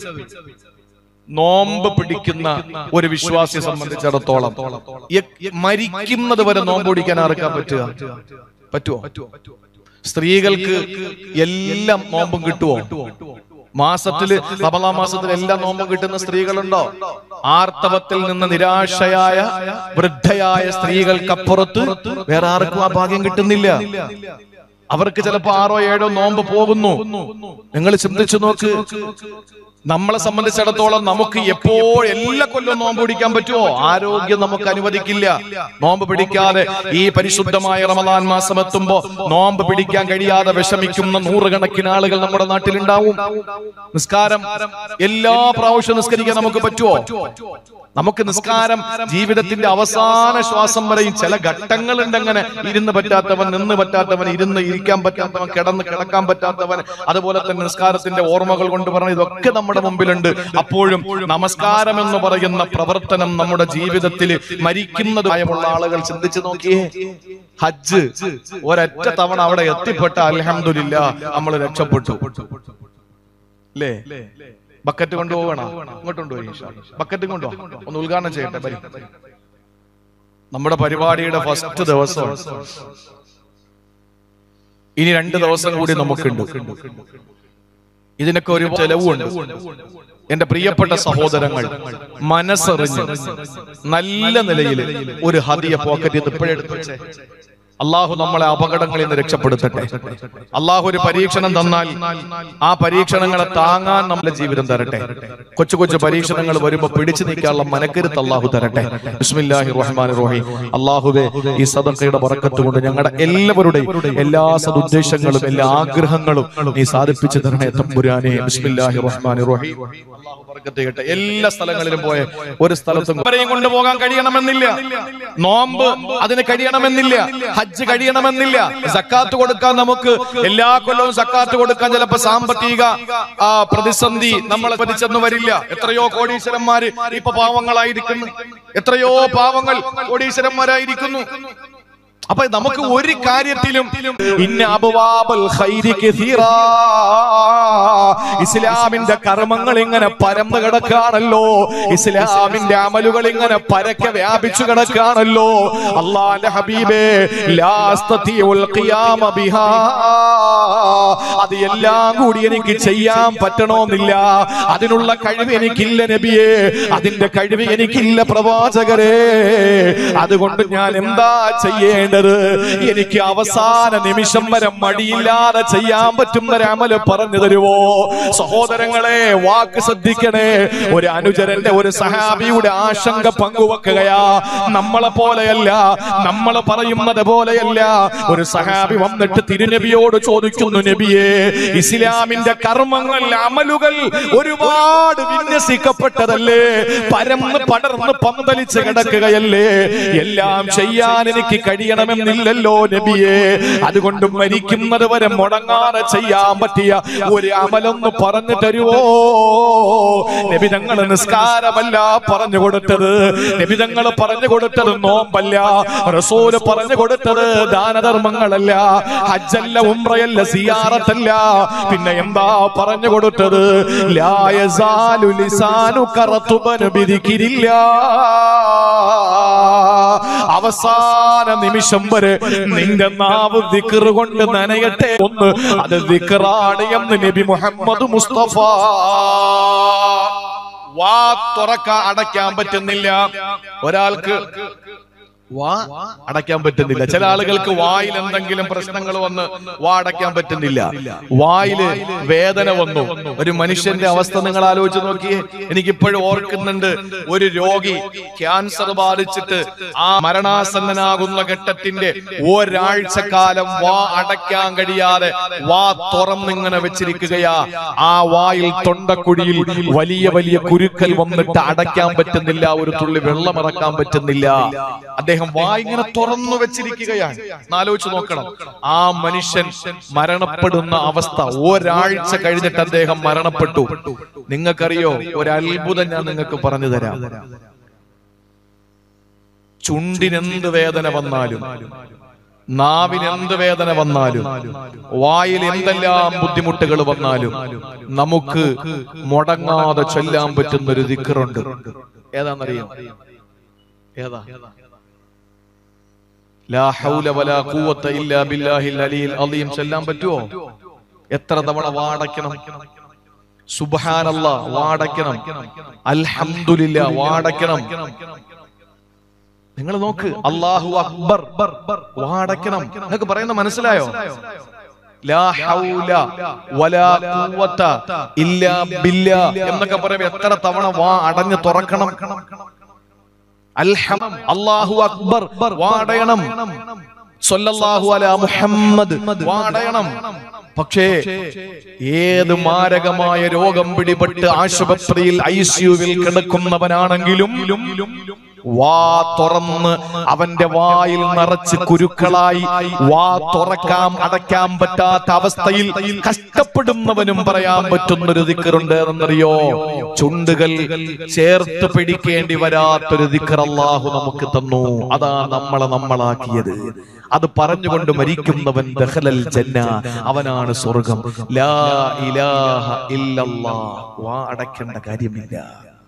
നോമ്പ് പിടിക്കുന്ന ഒരു വിശ്വാസിയെ സംബന്ധിച്ചിടത്തോളം യ- മരിക്കുന്നത് വരെ നോമ്പ് പിടിക്കാൻ ആർക്കാൻ പറ്റുക പറ്റുമോ സ്ത്രീകൾക്ക് എല്ലാം നോമ്പും കിട്ടുമോ മാസത്തില് റമളാൻ മാസത്തിൽ എല്ലാം നോമ്പും കിട്ടുന്ന സ്ത്രീകളുണ്ടോ ആർത്തവത്തിൽ നിന്ന് നിരാശയായ വൃദ്ധയായ സ്ത്രീകൾക്കപ്പുറത്ത് വേറെ ആർക്കും ആ ഭാഗ്യം കിട്ടുന്നില്ല അവർക്ക് ചിലപ്പോ ആറോ ഏഴോ നോമ്പ് പോകുന്നു നിങ്ങൾ ചിന്തിച്ചു നോക്ക് നമ്മളെ സംബന്ധിച്ചിടത്തോളം നമുക്ക് എപ്പോൾ എല്ലാ കൊല്ലവും നോമ്പ് പിടിക്കാൻ പറ്റുമോ ആരോഗ്യം നമുക്ക് അനുവദിക്കില്ല നോമ്പ് പിടിക്കാതെ ഈ പരിശുദ്ധമായ റമദാൻ മാസം എത്തുമ്പോ നോമ്പ് പിടിക്കാൻ കഴിയാതെ വിഷമിക്കുന്ന നൂറുകണക്കിന് ആളുകൾ നമ്മുടെ നാട്ടിലുണ്ടാവും നിസ്കാരം എല്ലാ പ്രാവശ്യവും നിസ്കരിക്കാൻ നമുക്ക് പറ്റുമോ നമുക്ക് നിസ്കാരം ജീവിതത്തിന്റെ അവസാന ശ്വാസം വരെയും ചില ഘട്ടങ്ങളുണ്ട് അങ്ങനെ ഇരുന്ന് പറ്റാത്തവൻ നിന്ന് പറ്റാത്തവൻ ഇരുന്ന് ഇരിക്കാൻ പറ്റാത്തവൻ കിടന്ന് കിടക്കാൻ പറ്റാത്തവൻ അതുപോലെ തന്നെ നിസ്കാരത്തിന്റെ ഓർമ്മകൾ കൊണ്ട് പറഞ്ഞ ഇതൊക്കെ നമ്മുടെ നമ്മുടെ മുമ്പിലുണ്ട് അപ്പോഴും നമസ്കാരം എന്ന് പറയുന്ന പ്രവർത്തനം നമ്മുടെ ജീവിതത്തിൽ മരിക്കുന്നതുമായുള്ള ആളുകൾ ചിന്തിച്ചു നോക്കിയേ ഹജ്ജ് ഒരൊറ്റ തവണ അവിടെ എത്തിപ്പെട്ട അൽഹംദുലില്ല നമ്മൾ രക്ഷപ്പെട്ടു അല്ലേ ബക്കറ്റ് കൊണ്ടുപോകണം ഇങ്ങോട്ട് കൊണ്ടുപോയി ബക്കറ്റ് കൊണ്ടുപോകാം ഒന്ന് ഉദ്ഘാടനം ചെയ്യട്ടെ വരി നമ്മുടെ പരിപാടിയുടെ ഫസ്റ്റ് ദിവസം ഇനി രണ്ട് ദിവസം കൂടി നമുക്കുണ്ട് ഇതിനൊക്കെ ഒരു ചെലവുണ്ട് എന്റെ പ്രിയപ്പെട്ട സഹോദരങ്ങൾ മനസ്സറിഞ്ഞ് നല്ല നിലയിൽ ഒരു ഹതിയ പോക്കറ്റ് ഇത് ഇപ്പോഴെടുത്ത് വെച്ചേ അള്ളാഹു നമ്മളെ അപകടങ്ങളിൽ നിന്ന് രക്ഷപ്പെടുത്തട്ടെ അള്ളാഹു ഒരു പരീക്ഷണം തന്നാൽ ആ പരീക്ഷണങ്ങളെ താങ്ങാൻ നമ്മുടെ ജീവിതം തരട്ടെ കൊച്ചു കൊച്ചു പരീക്ഷണങ്ങൾ വരുമ്പോ പിടിച്ചു നീക്കാനുള്ള മനക്കരുത്ത് അള്ളാഹു തരട്ടെ ബിസ്മില്ലാഹി റഹ്മാൻ റഹീം അള്ളാഹുവെ ഈ സദക്കയുടെ ബറക്കത്ത് കൊണ്ട് ഞങ്ങളുടെ എല്ലാവരുടെയും എല്ലാ സതുദ്ദേശങ്ങളും എല്ലാ ആഗ്രഹങ്ങളും നീ സാധിപ്പിച്ചു തരണേ തമ്പുരാനെ ബിസ്മില്ലാഹി റഹ്മാൻ റഹീം അള്ളാഹു ബറക്കത്ത് ചെയ്യട്ടെ എല്ലാ സ്ഥലങ്ങളിലും പോയ ഒരു സ്ഥലത്തും വരെയും കൊണ്ടുപോകാൻ കഴിയണമെന്നില്ല നോമ്പ് അതിന് കഴിയണമെന്നില്ല ഹജ്ജ് കഴിയണമെന്നില്ല സക്കാത്ത് കൊടുക്കാൻ നമുക്ക് എല്ലാ കൊല്ലവും സക്കാത്ത് കൊടുക്കാൻ ചിലപ്പോ സാമ്പത്തിക ആ, പ്രതിസന്ധി നമ്മളെ പതിച്ചെന്ന് വരില്ല എത്രയോ കോടീശ്വരന്മാര് ഇപ്പൊ പാവങ്ങളായിരിക്കുന്നു എത്രയോ പാവങ്ങൾ കോടീശ്വരന്മാരായിരിക്കുന്നു അപ്പൊ നമുക്ക് ഒരു കാര്യത്തിലും ഇന്ന അബുവാബൽ ഖൈരി കസീറാ. ഇസ്ലാമിന്റെ കർമ്മങ്ങൾ ഇങ്ങനെ പരന്നു കിടക്കാണല്ലോ ഇസ്ലാമിന്റെ അമലുകൾ ഇങ്ങനെ പരക്കെ വ്യാപിച്ചു കിടക്കാണല്ലോ അള്ളാന്റെ ഹബീബേ ലാ അസ്തതിഉൽ ഖിയാമ ബിഹാ അത് എല്ലാം കൂടി എനിക്ക് ചെയ്യാൻ പറ്റണമെന്നില്ല അതിനുള്ള കഴിവ് എനിക്കില്ല നബിയേ അതിന്റെ കഴിവ് എനിക്കില്ല പ്രവാചകരെ അതുകൊണ്ട് ഞാൻ എന്താ ചെയ്യേണ്ടത് എനിക്ക് അവസാന നിമിഷം വരെ മടിയില്ലാതെ ചെയ്യാൻ പറ്റുന്ന ഒരമല് പറഞ്ഞു തരുവോ സഹോദരങ്ങളെ വാക്ക് ശ്രദ്ധിക്കണേ ഒരു അനുചരന്റെ ഒരു സഹാബിയുടെ ആശങ്ക പങ്കുവെക്കുകയാ നമ്മളെ പോലെയല്ല നമ്മൾ പറയുന്നത് പോലെയല്ല ഒരു സഹാബി വന്നിട്ട് തിരുനബിയോട് ചോദിക്കുന്നു നബിയെ ഇസ്ലാമിന്റെ കർമ്മങ്ങൾ അമലുകൾ ഒരുപാട് വിന്യസിക്കപ്പെട്ടതല്ലേ പരന്ന് പടർന്ന് പന്തലിച്ച് കിടക്കുകയല്ലേ എല്ലാം ചെയ്യാൻ എനിക്ക് കഴിയണമെന്നില്ലല്ലോ നബിയെ അതുകൊണ്ട് മരിക്കുന്നത് വരെ മുടങ്ങാതെ ചെയ്യാൻ പറ്റിയ ഒരു അമലൊന്ന് പറഞ്ഞു തരുവോ നബി തങ്ങൾ നിസ്കാരമല്ല പറഞ്ഞു കൊടുത്തത് നബി തങ്ങൾ പറഞ്ഞു കൊടുത്തത് നോമ്പല്ല റസൂല് പറഞ്ഞു കൊടുത്തത് ദാനധർമ്മങ്ങളല്ല ഹജ്ജല്ല ഉംറയല്ല സിയാറത്തല്ല പിന്നെ എന്താ പറഞ്ഞു കൊടുത്തത് ലാ യസാലു ലിസാനു കറത്തുബൻ ബിദിക്രില്ല അവസാന നിമിഷം വരെ നിന്റെ നാവ് ദിക്റ് കൊണ്ട് നനയട്ടെ ഒന്ന് അത് ദിക്റാണ് എന്ന് നബി മുഹമ്മദ് മുസ്തഫ വാ തുറക്ക അടയ്ക്കാൻ പറ്റുന്നില്ല ഒരാൾക്ക് വാ അടയ്ക്കാൻ പറ്റുന്നില്ല ചില ആളുകൾക്ക് വായിൽ എന്തെങ്കിലും പ്രശ്നങ്ങൾ വന്ന് വാ അടയ്ക്കാൻ പറ്റുന്നില്ല വായില് വേദന വന്നു ഒരു മനുഷ്യന്റെ അവസ്ഥ നിങ്ങൾ ആലോചിച്ച് നോക്കിയേ എനിക്കിപ്പോഴും ഓർക്കുന്നുണ്ട് ഒരു രോഗി ക്യാൻസർ ബാധിച്ചിട്ട് ആ മരണാസന്നനാകുന്ന ഘട്ടത്തിന്റെ ഒരാഴ്ച കാലം വാ അടയ്ക്കാൻ കഴിയാതെ വാ തുറന്നിങ്ങനെ വെച്ചിരിക്കുകയാ ആ വായിൽ തൊണ്ടക്കുഴിയിൽ വലിയ വലിയ കുരുക്കൽ വന്നിട്ട് അടയ്ക്കാൻ പറ്റുന്നില്ല ഒരു തുള്ളി വെള്ളം ഇറക്കാൻ പറ്റുന്നില്ല അദ്ദേഹം വാ ഇങ്ങനെ തുറന്നു വെച്ചിരിക്കുകയാണ് ആലോചിച്ച് നോക്കണം ആ മനുഷ്യൻ മരണപ്പെടുന്ന അവസ്ഥ ഒരാഴ്ച കഴിഞ്ഞിട്ട് അദ്ദേഹം മരണപ്പെട്ടു നിങ്ങൾക്കറിയോ ഒരു അത്ഭുതം ഞാൻ നിങ്ങൾക്ക് പറഞ്ഞു തരാം ചുണ്ടിനെന്ത് വേദന വന്നാലും നാവിന് എന്ത് വേദന വന്നാലും വായിൽ എന്തെല്ലാം ബുദ്ധിമുട്ടുകൾ വന്നാലും നമുക്ക് മുടങ്ങാതെ ചൊല്ലാൻ പറ്റുന്ന ഒരു ദിക്കറുണ്ട് ഏതാണെന്നറിയാം ഏതാ ലാ ഹൗല വലാ ഖുവത ഇല്ലാ ബില്ലാഹിൽ അലിയിൽ അലീം ചൊല്ലാൻ പറ്റുമോ എത്ര തവണ വാടക്കണം സുബ്ഹാനല്ലാ വാടക്കണം അൽഹംദുലില്ലാ വാടക്കണം നിങ്ങൾ നോക്ക് അല്ലാഹു അക്ബർ വാടക്കണം നിങ്ങൾക്ക് പറയുന്ന മനസ്സിലായോ ലാ ഹൗല വലാ ഖുവത ഇല്ലാ ബില്ലാ എന്നൊക്കെ പറയുമ്പോൾ എത്ര തവണ വാ അടഞ്ഞു തുറക്കണം അൽഹം അല്ലാഹു അക്ബർ വാടയണം സല്ലല്ലാഹു അലാ മുഹമ്മദ് വാടയണം പക്ഷേ ഏത് മാരകമായ രോഗം പിടിപെട്ട് ആശുപത്രിയിൽ ഐ സിയുവിൽ കിടക്കുന്നവനാണെങ്കിലും വാ തുറന്ന് അവന്റെ വായിൽ നിറച്ച് കുരുക്കളായി വാ തുറക്കാം അടയ്ക്കാൻ പറ്റാത്ത അവസ്ഥയിൽ കഷ്ടപ്പെടുന്നവനും പറയാൻ പറ്റുന്ന ഒരു ദിക്കറുണ്ട് എന്നറിയോ ചുണ്ടുകൾ ചേർത്ത് പിടിക്കേണ്ടി വരാത്തൊരു ദിക്കർ അള്ളാഹു നമുക്ക് തന്നു അതാ നമ്മളെ നമ്മളാക്കിയത് അത് പറഞ്ഞുകൊണ്ട് മരിക്കുന്നവൻ ദഹലൽ ജന്ന അവനാണ് സ്വർഗം ലാ ഇലാഹ ഇല്ലല്ലാ വാ അടയ്ക്കേണ്ട കാര്യമില്ല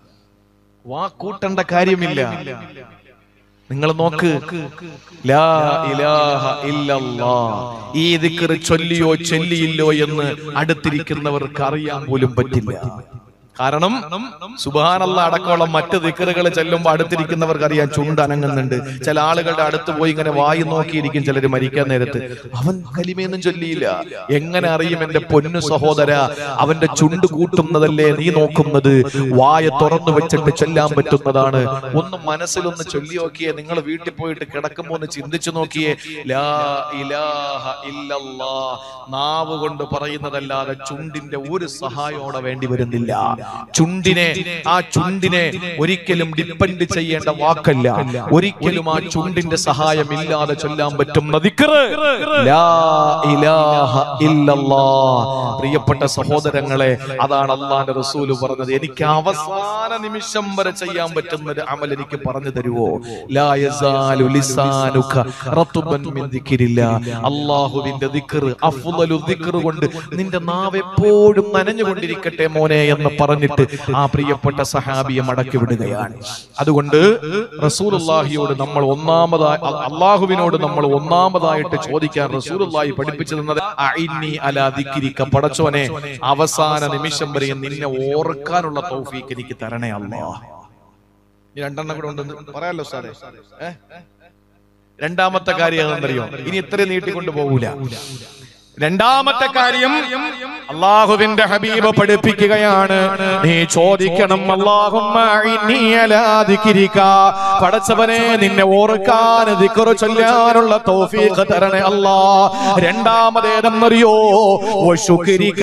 വാ കൂട്ടേണ്ട കാര്യമില്ല നിങ്ങൾ നോക്ക് ലാ ഇലാഹ ഇല്ലല്ലാ ഈ ദിക്ർ ചൊല്ലിയോ ചൊല്ലിയില്ലോ എന്ന് അടുത്തിരിക്കുന്നവർക്ക് അറിയാൻ പോലും പറ്റില്ല കാരണം സുബാനല്ല അടക്കമുള്ള മറ്റ് ദിക്കറുകൾ ചെല്ലുമ്പോൾ അടുത്തിരിക്കുന്നവർക്ക് അറിയാം ചുണ്ട് അനങ്ങുന്നുണ്ട് ചില ആളുകളുടെ അടുത്ത് പോയി ഇങ്ങനെ വായി നോക്കിയിരിക്കും ചിലർ മരിക്കാൻ നേരത്ത് അവൻ കലിമയൊന്നും ചൊല്ലിയില്ല എങ്ങനെ അറിയും എന്റെ പൊന്നു സഹോദര അവന്റെ ചുണ്ട് കൂട്ടുന്നതല്ലേ നീ നോക്കുന്നത് വായ തുറന്നു വെച്ചിട്ട് ചൊല്ലാൻ പറ്റുന്നതാണ് ഒന്ന് മനസ്സിലൊന്ന് ചൊല്ലി നോക്കിയേ നിങ്ങൾ വീട്ടിൽ പോയിട്ട് കിടക്കുമ്പോ ഒന്ന് ചിന്തിച്ചു നോക്കിയേ ലാ ഇലാഹ ഇല്ലല്ലാ നാവ് കൊണ്ട് പറയുന്നതല്ലാതെ ചുണ്ടിന്റെ ഒരു സഹായോടെ വേണ്ടി വരുന്നില്ല ചുണ്ടിനെ ആ ചുണ്ടിനെ ഒരിക്കലും ഡിപ്പെൻഡ് ചെയ്യേണ്ട വാക്കല്ല ഒരിക്കലും ആ ചുണ്ടിന്റെ സഹായം ഇല്ലാതെ ചൊല്ലാൻ പറ്റുന്ന ദിക്റ് ലാ ഇലാഹ ഇല്ലല്ലാ പ്രിയപ്പെട്ട സഹോദരങ്ങളെ അതാണ് അള്ളാന്റെ റസൂല് പറഞ്ഞത് എനിക്ക് അവസാന നിമിഷം വരെ ചെയ്യാൻ പറ്റുന്ന ഒരു അമൽ എനിക്ക് പറഞ്ഞു തരുവോ ലാ യസാലു ലിസാനുക റത്തുബൻ മിൻ ദിക്രില്ലാ അല്ലാഹുവിന്റെ ദിക്ർ അഫ്ളലു ദിക്ർ കൊണ്ട് നിന്റെ നാവ് എപ്പോഴും നനഞ്ഞുകൊണ്ടിരിക്കട്ടെ മോനെ എന്ന് പറഞ്ഞിട്ട് ആ പ്രിയപ്പെട്ട സഹാബിയെ മടക്കി വിടുകയാണ് അതുകൊണ്ട് റസൂലുള്ളാഹിയോട് നമ്മൾ ഒന്നാമതായി അ- അള്ളാഹുവിനോട് നമ്മൾ ഒന്നാമതായിട്ട് ചോദിക്കാൻ റസൂലുള്ളാഹി പഠിപ്പിച്ചു തന്നത് അഇന്നി അലാ ദിക്രിക പടച്ചോനെ അവസാന നിമിഷം വരെ നിന്നെ ഓർക്കാനുള്ള തൗഫീക്ക് എനിക്ക് തരണേ അല്ലാ ഇനി രണ്ടെണ്ണം കൂടെ ഉണ്ടെന്ന് പറയാലോ സാറേ ഏ? രണ്ടാമത്തെ കാര്യം എന്താണെന്നറിയോ ഇനി ഇത്ര നീട്ടിക്കൊണ്ട് പോകൂല രണ്ടാമത്തെ കാര്യം അള്ളാഹുവിന്റെ ഹബീബ് പഠിപ്പിക്കുകയാണ് നീ ചോദിക്കണം അള്ളാഹുമ്മ ഇന്നീ അലാ ദിക്രിക. പടച്ചവനെ നിന്നെ ഓർക്കാൻ ദിക്റ് ചൊല്ലാനുള്ള തൗഫീഖ് തരണേ അല്ലാ രണ്ടാമതേതെന്നറിയോ വശുക്രിക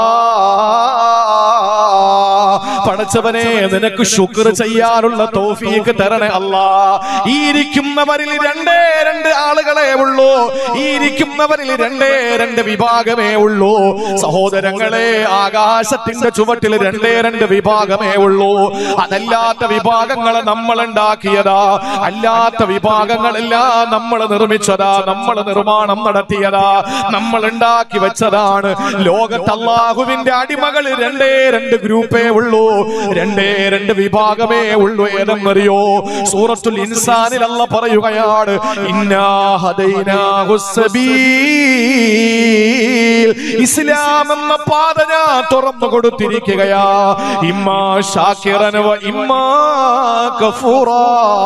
പടച്ചവനെ നിനക്ക് ശുക്ർ ചെയ്യാനുള്ള തോഫീക്ക് തരണേ അല്ലാ ഈ ഇരിക്കുന്നവരിൽ രണ്ടേ രണ്ട് ആളുകളെ ഉള്ളൂ ഈ ഇരിക്കുന്നവരിൽ രണ്ടേ രണ്ട് വിഭാഗമേ ഉള്ളൂ സഹോദരങ്ങളെ ആകാശത്തിന്റെ ചുവട്ടിൽ രണ്ടേ രണ്ട് വിഭാഗമേ ഉള്ളൂ അതല്ലാത്ത വിഭാഗങ്ങളെ നമ്മൾ ഉണ്ടാക്കിയതാ അല്ലാത്ത വിഭാഗങ്ങളെല്ലാം നമ്മൾ നിർമ്മിച്ചതാ നമ്മൾ നിർമ്മാണം നടത്തിയതാ നമ്മൾ ഉണ്ടാക്കി വെച്ചതാണ് ലോകത്ത് അള്ളാഹുവിന്റെ അടിമകൾ രണ്ടേ രണ്ട് ഗ്രൂപ്പേ ഉള്ളൂ രണ്ടേ രണ്ട് വിഭാഗമേ ഉള്ളൂ ഏതെന്നറിയോ സൂറത്തുൽ ഇൻസാനിൽ അല്ല പറയുകയാണ് ഇന്നാ ഹദൈനാഹു സബീൽ ഇസ്ലാം എന്ന പാത ഞാൻ തുറന്നു കൊടുത്തിരിക്കുകയാ ഇമ്മാ ഷാക്കിറൻ വ ഇമ്മാ കഫൂറാ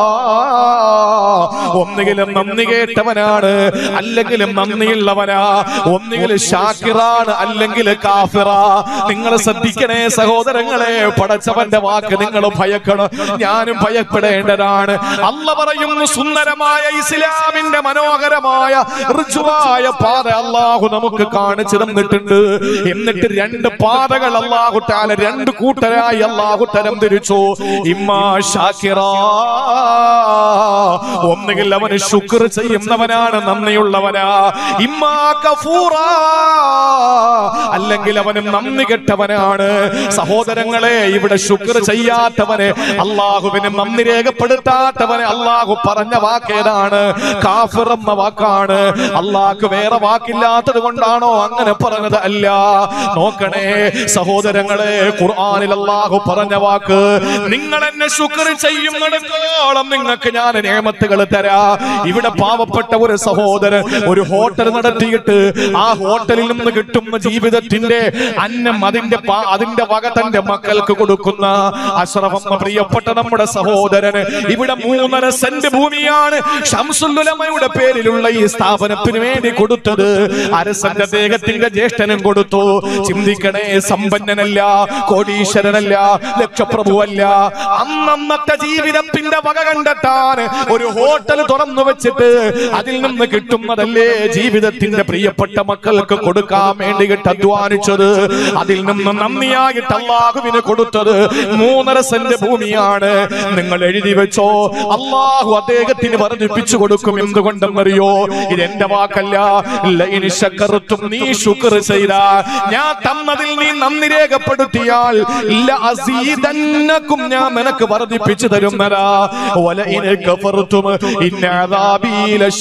ഒന്നുകിലും നന്ദി കേട്ടവനാണ് അല്ലെങ്കിലും നന്ദിയുള്ളവനാ ഒന്നുകിൽ ഷാക്കിറാണ് അല്ലെങ്കിൽ കാഫിറ നിങ്ങൾ ശ്രദ്ധിക്കണേ സഹോദരങ്ങളെ പടച്ചവന്റെ വാക്ക് നിങ്ങൾ ഭയക്കണം ഞാനും ഭയപ്പെടേണ്ടതാണ് അല്ല പറയുന്നു സുന്ദരമായ ഇസ്ലാമിന്റെ മനോഹരമായ ഋജുവായ പാത അള്ളാഹു നമുക്ക് കാണിച്ചു തന്നിട്ടുണ്ട് എന്നിട്ട് രണ്ട് പാതകൾ അള്ളാഹു താല രണ്ട് കൂട്ടരായി അള്ളാഹു തരം തിരിച്ചു ഇമ്മാ ഷാക്കിറാ ഒന്നുകിൽ അവന് ശുക്ർ ചെയ്യുന്നവനാണ് നന്ദിയുള്ളവനാ ഇമ്മാ കഫൂറാ അല്ലെങ്കിൽ അവനും നന്ദി കെട്ടവനാണ് സഹോദരങ്ങളെ ഇവിടെ ശുക്ർ ചെയ്യാത്തവനെ അള്ളാഹുവിന് നന്ദി രേഖപ്പെടുത്താത്തവനെ അള്ളാഹു പറഞ്ഞ വാക്കേതാണ് കാഫിർ എന്ന വാക്കാണ് അള്ളാഹ്ക്ക് വേറെ വാക്കില്ലാത്തത് കൊണ്ടാണോ അങ്ങനെ പറഞ്ഞത് അല്ല നോക്കണേ സഹോദരങ്ങളെ ഖുർആനിൽ അള്ളാഹു പറഞ്ഞ വാക്ക് നിങ്ങൾ എന്നെ ശുക്ർ ചെയ്യുന്നിടത്തോളം നിങ്ങൾക്ക് ഞാൻ നിയമത്തുകൾ തരാ ഇവിടെ പാവപ്പെട്ട ഒരു സഹോദരൻ ഒരു ഹോട്ടൽ നടത്തിയിട്ട് ആ ഹോട്ടലിൽ നിന്ന് കിട്ടുന്ന ജീവിതത്തിന്റെ അന്നം അതിന്റെ പാ- അതിന്റെ വക തന്റെ മക്കൾക്ക് കൊടുക്കുന്ന അഷ്റഫ് എന്ന പ്രിയപ്പെട്ട നമ്മുടെ സഹോദരന് ഇവിടെ മൂന്നര സെന്റ് ഭൂമിയാണ് ഷംസുല്ലുലമയുടെ പേരിലുള്ള ഈ സ്ഥാപനത്തിന് വേണ്ടി കൊടുത്തത് അരസന്റെ അദ്ദേഹത്തിന്റെ ജ്യേഷ്ഠനും കൊടുത്തു ചിന്തിക്കണേ സമ്പന്നനല്ല കോടീശ്വരനല്ല ലക്ഷപ്രഭുവല്ല അന്നന്നത്തെ ജീവിതത്തിന്റെ വക കണ്ടെത്താൻ ഒരു ഹോട്ടൽ തുറന്നു വെച്ചിട്ട് അതിൽ നിന്ന് കിട്ടുന്നതല്ലേ ജീവിതത്തിന്റെ പ്രിയപ്പെട്ട മക്കൾക്ക് കൊടുക്കാൻ വേണ്ടിയിട്ട് അധ്വാനിച്ചത് അതിൽ നിന്ന് നന്ദിയായിട്ട് അള്ളാഹുവിന് കൊടുത്തത് മൂന്നര സെന്റ് ഭൂമിയാണ് നിങ്ങൾ എഴുതി വെച്ചോ അള്ളാഹു അദ്ദേഹത്തിന് വർദ്ധിപ്പിച്ചു കൊടുക്കും എന്തുകൊണ്ടെന്നറിയോ ഇത് എന്റെ വാക്കല്ല ലൈനി ശക്കറുത്തും നീ ശുക്ർ ചെയ്ത ഞാൻ തന്നതിൽ നീ നന്ദി രേഖപ്പെടുത്തിയാൽ ലഅസീദന്നകും ഞാൻ നിനക്ക് വർദ്ധിപ്പിച്ചു തരുന്നതാ വല ഇന കഫർതും ഇന്ന അദാബി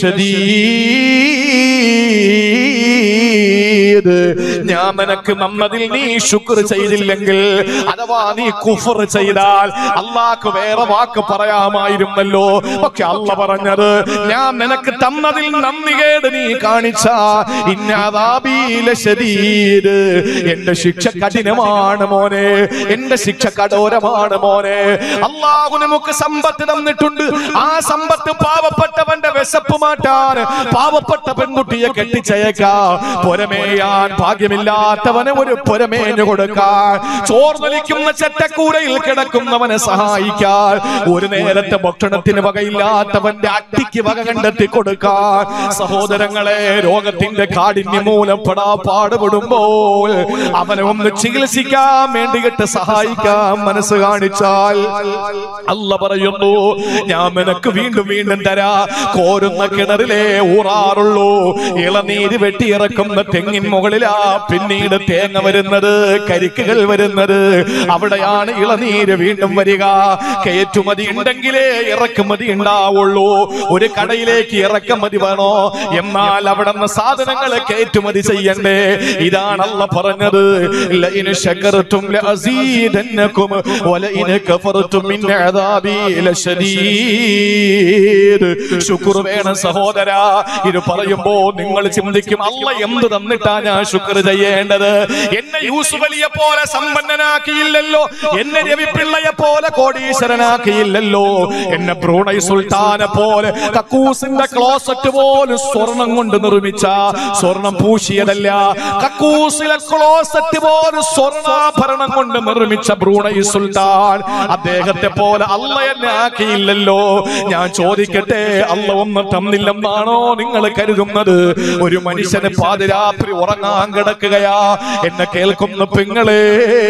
ലശദീദ് ഞാൻ നിനക്ക് നന്നതിൽ നീ ശുക്ർ ചെയ്തില്ലെങ്കിൽ അഥവാ നീ കുഫർ ചെയ്താൽ അള്ളാഹ്ക്ക് വേറെ വാക്ക് പറയാമായിരുന്നല്ലോ പക്ഷെ അല്ല പറഞ്ഞത് ഞാൻ നിനക്ക് തന്നതിൽ നന്ദികേട് നീ കാണിച്ച ഇന്നാദാബീല ശരീര് എന്റെ ശിക്ഷ കഠിനമാണ് മോനെ എന്റെ ശിക്ഷ കഠോരമാണ് മോനെ അള്ളാഹു നമുക്ക് സമ്പത്ത് തന്നിട്ടുണ്ട് ആ സമ്പത്ത് പാവപ്പെട്ടവന്റെ വിശപ്പ് മാറ്റാൻ പാവപ്പെട്ട പെൺകുട്ടിയെ കെട്ടിച്ചയക്കാ പുരമേയാൻ ഭാഗ്യമില്ലാത്തവന് ഒരു പുരമേഞ്ഞു കൊടുക്കാൻ ചോർന്നലിക്കുന്ന ചെറ്റക്കൂരയിൽ കിടക്കുന്നവനെ സഹായിക്കാൻ ഒരു നേരത്തെ ഭക്ഷണത്തിന് വകയില്ലാത്തവന്റെ അട്ടിക്ക് വക കണ്ടെത്തി കൊടുക്കാൻ സഹോദരങ്ങളെ രോഗത്തിന്റെ കാഠിന്യം മൂലം പെടാ പാടുപെടുമ്പോൾ അവനെ ഒന്ന് ചികിത്സിക്കാൻ വേണ്ടിയിട്ട് സഹായിക്കാൻ മനസ്സ് കാണിച്ചാൽ അല്ല പറയുന്നു ഞാൻ നിനക്ക് വീണ്ടും വീണ്ടും തരാ കോരുന്ന കിണറിലെ ഊറാറുള്ളൂ ഇളനീര് വെട്ടിയിറക്കുന്ന തെങ്ങിൻ മുകളിലാ പിന്നീട് തേങ്ങ വരുന്നത് കരിക്കുകൾ വരുന്നത് അവിടെയാണ് ഇളനീര് വീണ്ടും വരിക കയറ്റുമതി ഉണ്ടെങ്കിലേ ഇറക്കുമതി ഉണ്ടാവുള്ളൂ ഒരു കടയിലേക്ക് ഇറക്കുമതി വേണോ എന്നാൽ അവിടെ നിന്ന് സാധനങ്ങൾ കയറ്റുമതി ചെയ്യണ്ടേ ഇതാണ് അല്ല പറഞ്ഞത് ലഇൻ ശകർതും ലഅസീദന്നകും വലഇൻ കഫർതും മിൻ അദാബി ലശദീദ് ശുക്ർ വേണം സഹോദര ഇത് പറയുമ്പോ നിങ്ങൾ ചിന്തിക്കും അല്ല എന്ത് തന്നിട്ടാ ഞാൻ ശുക്ർ ചെയ്യേണ്ടത് എന്നെ യൂസുഫ് അലിയെ പോലെ സമ്പന്നനാക്കിയില്ലല്ലോ എന്നെ രവിപിള്ളയെ പോലെ കോടീശ്വരനാക്കിയില്ലല്ലോ എന്നെ ബ്രൂണൈ സുൽത്താനെ പോലെ കക്കൂസിന്റെ ക്ലോസറ്റ് പോലും സ്വർണം കൊണ്ട് നിർമ്മിച്ച സ്വർണം പൂശിയതല്ല കക്കൂസിലെ ക്ലോസറ്റ് പോലും സ്വർണ്ണാഭരണം കൊണ്ട് നിർമ്മിച്ച ബ്രൂണൈ സുൽത്താൻ അദ്ദേഹത്തെ പോലെ അല്ല എന്നെ ആക്കിയില്ലല്ലോ ഞാൻ ചോദിക്കട്ടെ അല്ല ഒന്നും തന്നില്ലെന്നാണോ നിങ്ങൾ കരുതുന്നത് ഒരു മനുഷ്യന് പാതിരാത്രി ഉറങ്ങാൻ കിടക്കുകയാ എന്നെ കേൾക്കുന്ന പെങ്ങളെ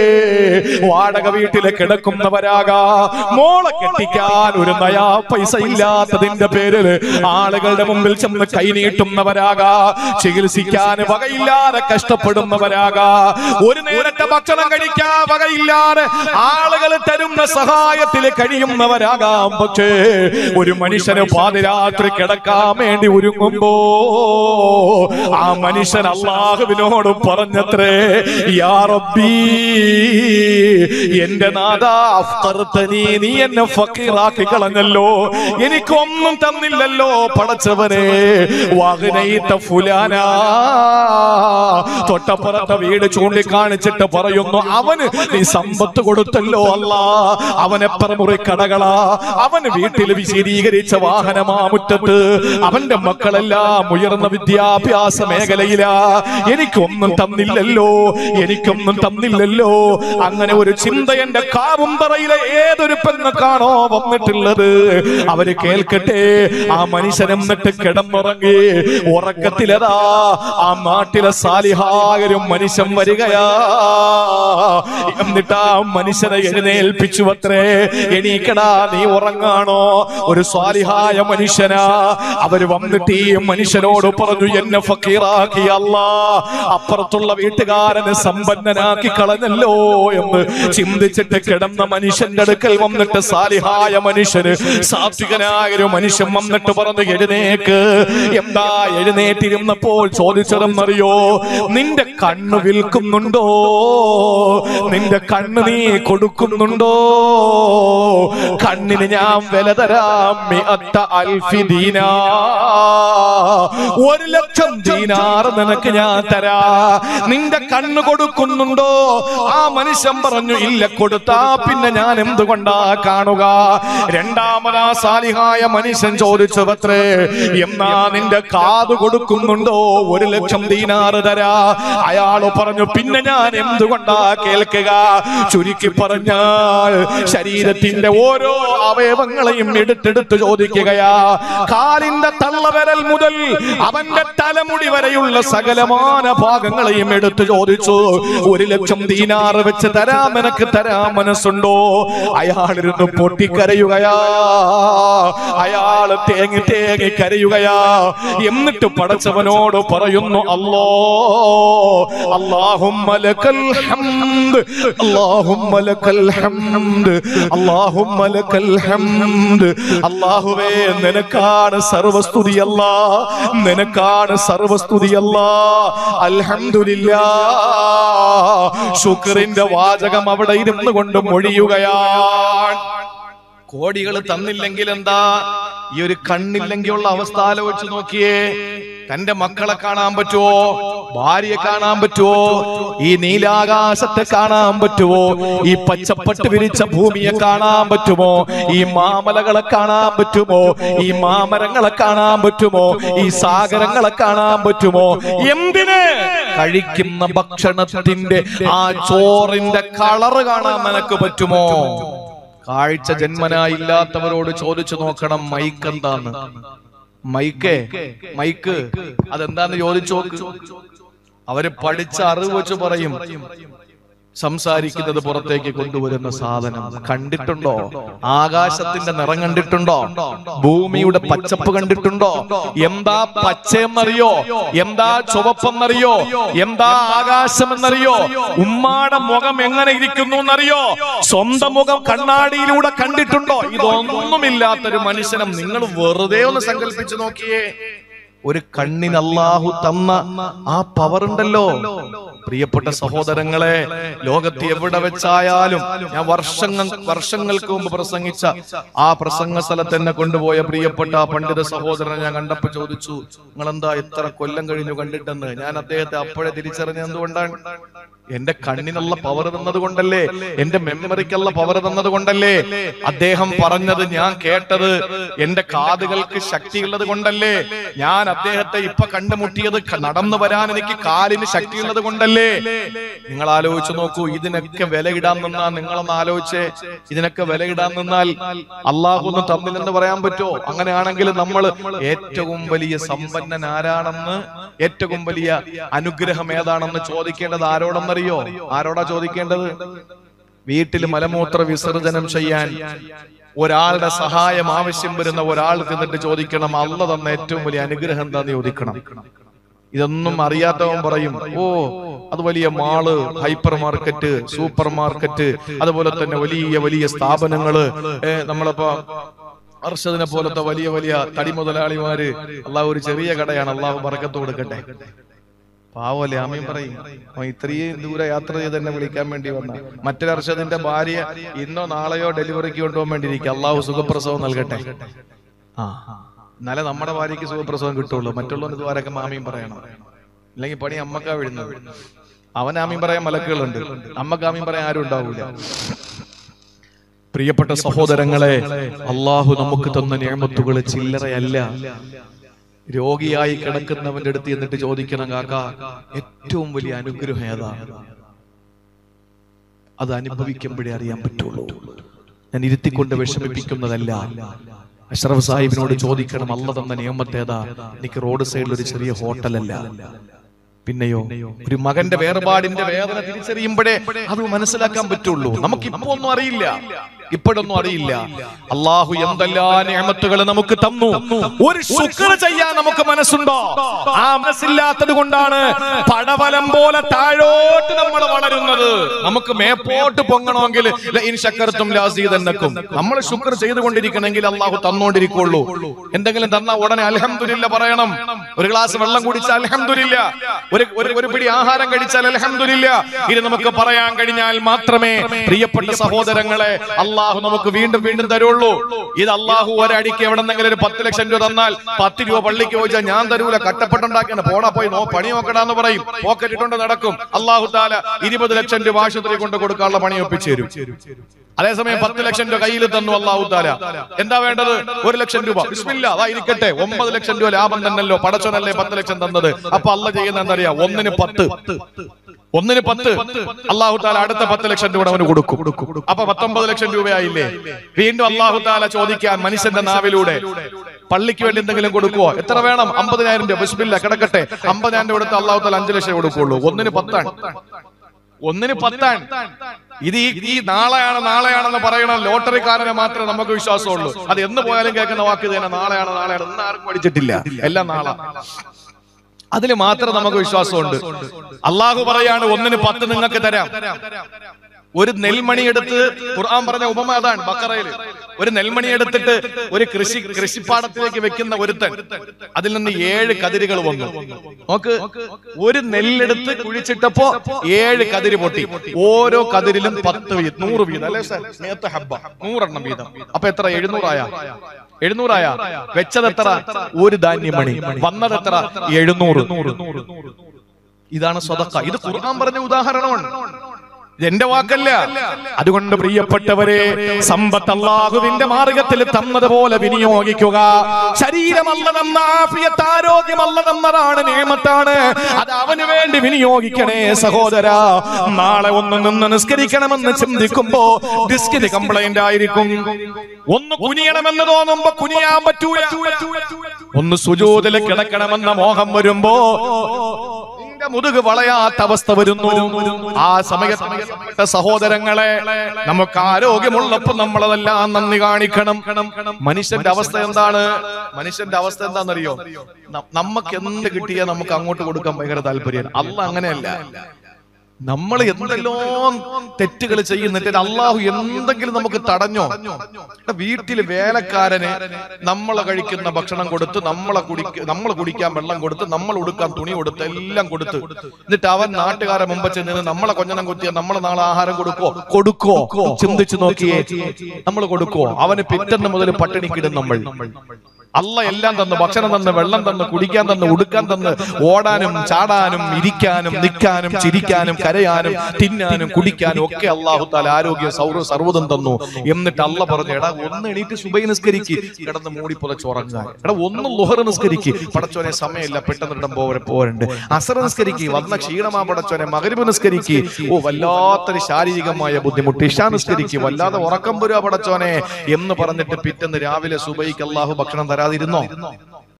വാടക വീട്ടില് കിടക്കുന്നവരാകാ മോളെ കെട്ടിക്കാൻ ഒരു നയാ പൈസ ഇല്ലാത്തതിന്റെ പേരിൽ ആളുകളുടെ മുമ്പിൽ ചെന്ന് കൈനീട്ടുന്നവരാകാ ചികിത്സിക്കാൻ വകയില്ലാതെ കഷ്ടപ്പെടുന്നവരാകാ ഒരു നേരത്തെ ഭക്ഷണം കഴിക്കാൻ വകയില്ലാതെ ആളുകൾ തരുന്ന സഹായത്തിൽ കഴിയുന്നവരാകാം പക്ഷേ ഒരു മനുഷ്യന് പാതിരാത്രി കിടക്കാൻ വേണ്ടി ഒരുങ്ങുമ്പോ ആ മനുഷ്യൻ അള്ളാഹുവിനോട് പറഞ്ഞത്രേ യാ റബ്ബീ എന്റെ നാഥ അഫ്തർതനീ നീ എന്നെ ഫക്കീറാക്കി കളഞ്ഞല്ലോ എനിക്കൊന്നും തന്നില്ലല്ലോ പടച്ചവനെ വഹനയിത്ത ഫുലാനാ തൊട്ടപ്പുറത്തെ വീട് ചൂണ്ടിക്കാണിച്ചിട്ട് പറയുന്നു അവന് നീ സമ്പത്ത് കൊടുത്തല്ലോ അല്ല അവനെപ്പറ മുറി കടകളാ അവന് വീട്ടിൽ വിശദീകരിച്ച വാഹനമാ മുറ്റത്ത് അവന്റെ മക്കളെല്ലാം ഉയർന്ന വിദ്യാഭ്യാസ മേഖലയിലാ എനിക്കൊന്നും തന്നില്ലല്ലോ എനിക്കൊന്നും തന്നില്ലല്ലോ അങ്ങനെ ഒരു ചിന്ത എന്റെ കാവുംപറയിലെ ഏതൊരു പെണ്ണക്കാണോ വന്നിട്ടുള്ളത് അവര് കേൾക്കട്ടെ ആ മനുഷ്യൻ എന്നിട്ട് കിടന്നുറങ്ങി ഉറക്കത്തിലതാ ആ നാട്ടിലെ സാലിഹായൊരു മനുഷ്യൻ വരികയാ എന്നിട്ട് ആ മനുഷ്യനെ എഴുന്നേൽപ്പിച്ചു അത്രേ എണീക്കടാ നീ ഉറങ്ങാണോ ഒരു സ്വാലിഹായ മനുഷ്യനാ അവര് വന്നിട്ട് ഈ മനുഷ്യനോട് പറഞ്ഞു എന്നെ ഫക്കീറാക്കി അല്ല അപ്പുറത്തുള്ള വീട്ടുകാരനെ സമ്പന്നനാക്കി കളഞ്ഞല്ലോ എന്ന് ചിന്തിച്ചിട്ട് കിടന്ന മനുഷ്യന്റെ അടുക്കൽ വന്നിട്ട് സാലിഹായ മനുഷ്യന് സാത്വികനായ ഒരു മനുഷ്യൻ വന്നിട്ട് പറഞ്ഞു എഴുന്നേക്ക് എന്താ എഴുന്നേറ്റിരുന്നപ്പോൾ ചോദിച്ചതെന്നറിയോ നിന്റെ കണ്ണ് വിൽക്കുന്നുണ്ടോ നിന്റെ കണ്ണ് നീ കൊടുക്കുന്നുണ്ടോ കണ്ണിന് ഞാൻ വില തരാം മിഅത്ത അൽഫി ദീനാ ഒരു ലക്ഷം ദീനാർ നിനക്ക് ഞാൻ തരാ നിന്റെ കണ്ണ് കൊടുക്കുന്നുണ്ടോ ആ മനുഷ്യൻ പറഞ്ഞു ഇല്ല കൊടുത്താ പിന്നെ ഞാൻ എന്തുകൊണ്ടാ കാണുക രണ്ടാമതാ സാലിഹായ മനുഷ്യൻ ചോദിച്ചു പത്രേ എന്നാ നിന്റെ കാത് കൊടുക്കുന്നുണ്ടോ ഒരു ലക്ഷം ദീനാറ് തരാ അയാള് പറഞ്ഞു പിന്നെ ഞാൻ എന്തുകൊണ്ടാ കേൾക്കുക ചുരുക്കി പറഞ്ഞാൽ ശരീരത്തിന്റെ ഓരോ അവയവങ്ങളെയും എടുത്തെടുത്ത് ചോദിക്കുകയാ കാലിന്റെ തള്ളവിരൽ മുതൽ അവന്റെ തലമുടി വരെയുള്ള സകലമാന ഭാഗങ്ങളെയും എടുത്തു ചോദിച്ചു ഒരു ലക്ഷം ദീനാറ് വെച്ച് തരാം എനക്ക് തരാൻ മനസ്സുണ്ടോ അയാളിരുന്ന് പൊട്ടിക്കരയുകയാ അയാൾ തേങ്ങി തേങ്ങി കരയുകയാ എന്നിട്ട് പടച്ചവനോട് പറയുന്നു അല്ലോ اللهم لك الحمد اللهم لك الحمد اللهم لك الحمد അല്ലാഹുവേ നിനക്കാണ് സർവസ്തുതിയല്ല നിനക്കാണ് സർവസ്തുതിയല്ല അൽഹംദുലില്ലാ ശുക്രിന്റെ വാചകം അവിടെ ഇരുന്നു കൊണ്ട് മൊഴിയുകയാണ് കോടികൾ തന്നില്ലെങ്കിൽ എന്താ ഈ ഒരു കണ്ണില്ലെങ്കിൽ ഉള്ള അവസ്ഥ ആലോചിച്ച് നോക്കിയേ തന്റെ മക്കളെ കാണാൻ പറ്റുമോ ഭാര്യയെ കാണാൻ പറ്റുമോ ഈ നീലാകാശത്തെ കാണാൻ പറ്റുമോ ഈ പച്ചപ്പട്ട് വിരിച്ച ഭൂമിയെ കാണാൻ പറ്റുമോ ഈ മാമലകളെ കാണാൻ പറ്റുമോ ഈ മാമരങ്ങളെ കാണാൻ പറ്റുമോ ഈ സാഗരങ്ങളെ കാണാൻ പറ്റുമോ എന്തിന് കഴിക്കുന്ന ഭക്ഷണത്തിന്റെ ആ ചോറിന്റെ കളറ് കാണാൻ നിനക്ക് പറ്റുമോ കാഴ്ച ജന്മനായില്ലാത്തവരോട് ചോദിച്ചു നോക്കണം മൈക്ക് എന്താന്ന് മൈക്ക് മൈക്ക് അതെന്താന്ന് ചോദിച്ചു നോക്ക് അവര് പഠിച്ച അറിവ് വെച്ച് പറയും സംസാരിക്കുന്നത് പുറത്തേക്ക് കൊണ്ടുവരുന്ന സാധനം കണ്ടിട്ടുണ്ടോ ആകാശത്തിന്റെ നിറം കണ്ടിട്ടുണ്ടോ ഭൂമിയുടെ പച്ചപ്പ് കണ്ടിട്ടുണ്ടോ എന്താ പച്ചയെന്നറിയോ എന്താ ചുവപ്പെന്നറിയോ എന്താ ആകാശമെന്നറിയോ ഉമ്മാടെ മുഖം എങ്ങനെ ഇരിക്കുന്നു എന്നറിയോ സ്വന്തം മുഖം കണ്ണാടിയിലൂടെ കണ്ടിട്ടുണ്ടോ ഇതൊന്നുമില്ലാത്തൊരു മനുഷ്യനും നിങ്ങൾ വെറുതെ ഒന്ന് സങ്കല്പിച്ചു നോക്കിയേ ഒരു കണ്ണിന് അള്ളാഹു തന്ന ആ പവർ ഉണ്ടല്ലോ പ്രിയപ്പെട്ട സഹോദരങ്ങളെ ലോകത്ത് എവിടെ വെച്ചായാലും ഞാൻ വർഷങ്ങൾ വർഷങ്ങൾക്ക് മുമ്പ് പ്രസംഗിച്ച ആ പ്രസംഗ സ്ഥലത്ത് എന്നെ കൊണ്ടുപോയ പ്രിയപ്പെട്ട ആ പണ്ഡിത സഹോദരനെ ഞാൻ കണ്ടപ്പോ ചോദിച്ചു നിങ്ങൾ എന്താ ഇത്ര കൊല്ലം കഴിഞ്ഞു കണ്ടിട്ടെന്ന് ഞാൻ അദ്ദേഹത്തെ അപ്പോഴേ തിരിച്ചറിഞ്ഞത് എന്തുകൊണ്ടാണ് എന്റെ കണ്ണിനുള്ള പവർ തന്നത് കൊണ്ടല്ലേ എന്റെ മെമ്മറിക്കുള്ള പവർ തന്നത് കൊണ്ടല്ലേ അദ്ദേഹം പറഞ്ഞത് ഞാൻ കേട്ടത് എന്റെ കാതുകൾക്ക് ശക്തിയുള്ളത് കൊണ്ടല്ലേ ഞാൻ അദ്ദേഹത്തെ ഇപ്പൊ കണ്ടുമുട്ടിയത് ക- നടന്നു വരാൻ എനിക്ക് കാലിന് ശക്തിയുള്ളത് കൊണ്ടല്ലേ നിങ്ങൾ ആലോചിച്ച് നോക്കൂ ഇതിനൊക്കെ വിലയിടാൻ നിന്നാൽ നിങ്ങളൊന്ന് ആലോചിച്ചേ ഇതിനൊക്കെ വിലയിടാൻ നിന്നാൽ അള്ളാഹു ഒന്നും തന്നില്ലെന്ന് പറയാൻ പറ്റുമോ അങ്ങനെയാണെങ്കിൽ നമ്മൾ ഏറ്റവും വലിയ സമ്പന്നൻ ആരാണെന്ന് ഏറ്റവും വലിയ അനുഗ്രഹം ഏതാണെന്ന് ചോദിക്കേണ്ടത് ആരോടെന്നറിയോ ആരോടാ ചോദിക്കേണ്ടത് വീട്ടിൽ മലമൂത്ര വിസർജനം ചെയ്യാൻ ഒരാളുടെ സഹായം ആവശ്യം വരുന്ന ഒരാൾ ചെന്നിട്ട് ചോദിക്കണം അല്ല തന്ന ഏറ്റവും വലിയ അനുഗ്രഹം എന്താന്ന് ചോദിക്കണം ഇതൊന്നും അറിയാത്തവൻ പറയും ഓ അത് വലിയ mall hyper market super market അതുപോലെ തന്നെ വലിയ വലിയ സ്ഥാപനങ്ങള് ഏ, നമ്മളിപ്പോ അർഷദിനെ പോലത്തെ വലിയ വലിയ തടി മുതലാളിമാര് അള്ളാഹു ഒരു ചെറിയ കടയാണ് അള്ളാഹു പറക്കത്ത് കൊടുക്കട്ടെ പാവല്ലേ അമ്മയും പറയും അവൻ ഇത്രയും ദൂരെ യാത്ര ചെയ്ത് തന്നെ വിളിക്കാൻ വേണ്ടി വന്ന മറ്റൊരു അർഷദിന്റെ ഭാര്യ ഇന്നോ നാളെയോ ഡെലിവറിക്ക് കൊണ്ടുപോകാൻ വേണ്ടി ഇരിക്കും അള്ളാഹു സുഖപ്രസവം നൽകട്ടെ ആ എന്നാലേ നമ്മുടെ ഭാര്യയ്ക്ക് സുഖപ്രസവം കിട്ടുള്ളൂ മറ്റുള്ളവന് ഇതുവരെയൊക്കെ മാമിയും പറയണം അല്ലെങ്കിൽ പണി അമ്മക്കാ വിടുന്നത് അവൻ ആമീൻ പറയാൻ മലക്കുകളുണ്ട് അമ്മക്ക് ആമീൻ പറയാൻ ആരും ഉണ്ടാവൂല പ്രിയപ്പെട്ട സഹോദരങ്ങളെ അള്ളാഹു നമുക്ക് തന്ന നിയമത്തുകൾ ചില്ലറയല്ല രോഗിയായി കിടക്കുന്നവന്റെ അടുത്ത് എന്നിട്ട് ചോദിക്കണം കാക്ക ഏറ്റവും വലിയ അനുഗ്രഹം ഏതാ അത് അനുഭവിക്കുമ്പോഴേ അറിയാൻ പറ്റുള്ളൂ ഞാൻ ഇരുത്തിക്കൊണ്ട് വിഷമിപ്പിക്കുന്നതല്ല അഷ്റഫ് സാഹിബിനോട് ചോദിക്കണം അല്ല തന്ന നിയമത്തേതാ എനിക്ക് റോഡ് സൈഡിൽ ഒരു ചെറിയ ഹോട്ടലല്ല പിന്നെയോ ഒരു മകന്റെ വേർപാടിന്റെ വേദന തിരിച്ചറിയുമ്പോഴേ അത് മനസ്സിലാക്കാൻ പറ്റുള്ളൂ നമുക്ക് ഇപ്പൊ ഒന്നും അറിയില്ല ഇപ്പോഴൊന്നും അറിയില്ല അള്ളാഹു എന്തെല്ലാം നിയമത്തുകൾ നമുക്ക് തന്നു ഒരു ശുക്ർ ചെയ്യാൻ നമുക്ക് മനസ്സുണ്ടോ ആ മനസ്സില്ലാത്തത് കൊണ്ടാണ് പടവലം പോലെ താഴോട്ട് നമ്മൾ വളരുന്നത് നമുക്ക് മേപ്പോട്ട് പൊങ്ങണമെങ്കിൽ ലഇൻ ശക്കർത്തും ലാസീതന്നക്കും നമ്മൾ ശുക്ർ ചെയ്തുകൊണ്ടിരിക്കണമെങ്കിൽ അള്ളാഹു തന്നോണ്ടിരിക്കുള്ളൂ എന്തെങ്കിലും തന്ന ഉടനെ അൽഹംദുലില്ല പറയണം ഒരു ഗ്ലാസ് വെള്ളം കുടിച്ചാൽ അൽഹംദുലില്ല ഒരു ഒരു ഒരു പിടി ആഹാരം കഴിച്ചാൽ അൽഹംദുലില്ല ഇത് നമുക്ക് പറയാൻ കഴിഞ്ഞാൽ മാത്രമേ പ്രിയപ്പെട്ട സഹോദരങ്ങളെ അള്ളാഹു നമുക്ക് വീണ്ടും വീണ്ടും തരുള്ളൂ ഇത് അള്ളാഹു ഒരടിക്ക് എവിടെന്നെങ്കിലും ഒരു പത്ത് ലക്ഷം രൂപ തന്നാൽ പത്ത് രൂപ പള്ളിക്ക് ചോദിച്ചാൽ ഞാൻ തരൂല കട്ടപ്പെട്ടുണ്ടാക്കിയാണ് പോടാ പോയി നോ പണി നോക്കടാന്ന് പറയും പോക്കറ്റ് ഇട്ടുകൊണ്ട് നടക്കും അള്ളാഹു താല ഇരുപത് ലക്ഷം രൂപ ആശുപത്രി കൊണ്ട് കൊടുക്കാനുള്ള പണി ഒപ്പിച്ചു തരും അതേസമയം പത്ത് ലക്ഷം രൂപ കയ്യിൽ തന്നു അള്ളാഹു താല എന്താ വേണ്ടത് ഒരു ലക്ഷം രൂപ ബിസ്മില്ല അതാ ഇരിക്കട്ടെ ഒമ്പത് ലക്ഷം രൂപ ലാഭം തന്നല്ലോ പടച്ചോനല്ലേ പത്ത് ലക്ഷം തന്നത് അപ്പൊ അല്ല ചെയ്യുന്ന എന്താ അറിയാ ഒന്നിന് പത്ത് ഒന്നിന് പത്ത് അള്ളാഹു താല അടുത്ത പത്ത് ലക്ഷം രൂപ അവന് കൊടുക്കും അപ്പൊ പത്തൊമ്പത് ലക്ഷം രൂപയായില്ലേ വീണ്ടും അള്ളാഹു താല ചോദിക്കാൻ മനുഷ്യന്റെ നാവിലൂടെ പള്ളിക്ക് വേണ്ടി എന്തെങ്കിലും കൊടുക്കുവോ എത്ര വേണം അമ്പതിനായിരം രൂപ ബിസ്മില്ല കിടക്കട്ടെ അമ്പതിനായിരം രൂപ കൊടുത്ത് അള്ളാഹു താല അഞ്ചു ലക്ഷം കൊടുക്കുള്ളൂ ഒന്നിന് പത്താണ് ഒന്നിന് പത്താണ് ഇത് ഈ ഈ നാളെയാണ് നാളെയാണെന്ന് പറയണ ലോട്ടറിക്കാരനെ മാത്രമേ നമുക്ക് വിശ്വാസമുള്ളൂ അത് എന്ന് പോയാലും കേൾക്കുന്ന വാക്ക് തന്നെ നാളെയാണ് നാളെയാണ് ഇന്ന് ആർക്കും പഠിച്ചിട്ടില്ല എല്ലാം നാളെ അതിൽ മാത്രം നമുക്ക് വിശ്വാസമുണ്ട് അള്ളാഹു പറയാണ് ഒന്നിന് പത്ത് നിങ്ങൾക്ക് തരാം ഒരു നെൽമണി എടുത്ത് ഖുർആൻ പറഞ്ഞ ഉപമ അതാണ് ബക്കറയിൽ ഒരു നെൽമണി എടുത്തിട്ട് ഒരു കൃഷി കൃഷിപ്പാടത്തിലേക്ക് വെക്കുന്ന ഒരുത്തൻ അതിൽ നിന്ന് ഏഴ് കതിരുകൾ വന്നു നോക്ക് ഒരു നെല്ലെടുത്ത് കുഴിച്ചിട്ടപ്പോ ഏഴ് കതിര് പൊട്ടി ഓരോ കതിരിലും പത്ത് വീതം നൂറ് വീതം അല്ലേ സാർ നേരത്തെ ഹബ്ബ നൂറെണ്ണം വീതം അപ്പൊ എത്ര എഴുന്നൂറായ എഴുന്നൂറായ വെച്ചത് എത്ര ഒരു ധാന്യമണി വന്നത് എത്ര എഴുന്നൂറ് ഇതാണ് സ്വതക്ക ഇത് ഖുർആൻ പറഞ്ഞ ഉദാഹരണമാണ് ഇത് എന്റെ വാക്കല്ല അതുകൊണ്ട് പ്രിയപ്പെട്ടവരെ സമ്പത്ത് അള്ളാഹുവിന്റെ മാർഗത്തിൽ തന്നതുപോലെ വിനിയോഗിക്കുക ശരീരമല്ല തന്ന ആഫിയത്ത് ആരോഗ്യമല്ല തന്നതാണ് നിയമത്താണ് അത് അവന് വേണ്ടി വിനിയോഗിക്കണേ സഹോദര നാളെ ഒന്ന് നിന്ന് നിസ്കരിക്കണമെന്ന് ചിന്തിക്കുമ്പോ ഡിസ്കിന് കംപ്ലൈന്റ് ആയിരിക്കും ഒന്ന് കുനിയണമെന്ന് തോന്നുമ്പോ കുനിയാൻ പറ്റൂല ഒന്ന് സുജൂതിൽ കിടക്കണമെന്ന മോഹം വരുമ്പോ നിന്റെ മുതുക് വളയാത്ത അവസ്ഥ വരുന്നു ആ സമയത്ത് സഹോദരങ്ങളെ നമുക്ക് ആരോഗ്യമുള്ളപ്പോ നമ്മളതെല്ലാം നന്ദി കാണിക്കണം മനുഷ്യന്റെ അവസ്ഥ എന്താണ് മനുഷ്യന്റെ അവസ്ഥ എന്താണെന്നറിയോ ന- നമുക്ക് എന്ത് കിട്ടിയാൽ നമുക്ക് അങ്ങോട്ട് കൊടുക്കാൻ ഭയങ്കര താല്പര്യം അല്ല അങ്ങനെയല്ല നമ്മൾ എന്തെല്ലോ തെറ്റുകൾ ചെയ്യുന്നിട്ട് അള്ളാഹു എന്തെങ്കിലും നമുക്ക് തടഞ്ഞോ എടാ, വീട്ടിൽ വേലക്കാരന് നമ്മളെ കഴിക്കുന്ന ഭക്ഷണം കൊടുത്ത് നമ്മളെ കുടിക്ക നമ്മൾ കുടിക്കാൻ വെള്ളം കൊടുത്ത് നമ്മൾ ഉടുക്കാൻ തുണി കൊടുത്ത് എല്ലാം കൊടുത്ത് എന്നിട്ട് അവൻ നാട്ടുകാരെ മുമ്പ് ചെന്ന് നമ്മളെ കൊഞ്ഞനം കുത്തിയ നമ്മൾ നാളെ ആഹാരം കൊടുക്കോ കൊടുക്കോ ചിന്തിച്ചു നോക്കിയേ നമ്മൾ കൊടുക്കോ അവന് പിറ്റന്ന് മുതൽ പട്ടിണിക്കിടും നമ്മൾ അല്ല എല്ലാം തന്ന് ഭക്ഷണം തന്ന് വെള്ളം തന്ന് കുടിക്കാൻ തന്ന് ഉടുക്കാൻ തന്ന് ഓടാനും ചാടാനും ഇരിക്കാനും നിൽക്കാനും ചിരിക്കാനും കരയാനും തിന്നാനും കുടിക്കാനും ഒക്കെ അള്ളാഹു താല ആരോഗ്യം സൗര സർവ്വതം തന്നു എന്നിട്ട് അല്ല പറഞ്ഞു എടാ ഒന്ന് എണീറ്റ് സുബൈ നിസ്കരിക്ക് കിടന്ന് മൂടി പുതച്ചുറങ്ങാൻ എടാ ഒന്ന് ലുഹർ നിസ്കരിക്ക് പടച്ചോനെ സമയമില്ല പെട്ടെന്ന് ഇടം പോരെ പോരണ്ട് അസർ നിസ്കരിക്ക് വന്ന ക്ഷീണമാ പടച്ചോനെ മകരിബ് നിസ്കരിക്ക് ഓ വല്ലാത്തൊരു ശാരീരികമായ ബുദ്ധിമുട്ട് ഇഷാ നിസ്കരിക്ക് വല്ലാതെ ഉറക്കം വരിക പടച്ചോനെ എന്ന് പറഞ്ഞിട്ട് പിറ്റന്ന് രാവിലെ സുബൈക്ക് അള്ളാഹു ഭക്ഷണം തരാതിരുന്നോ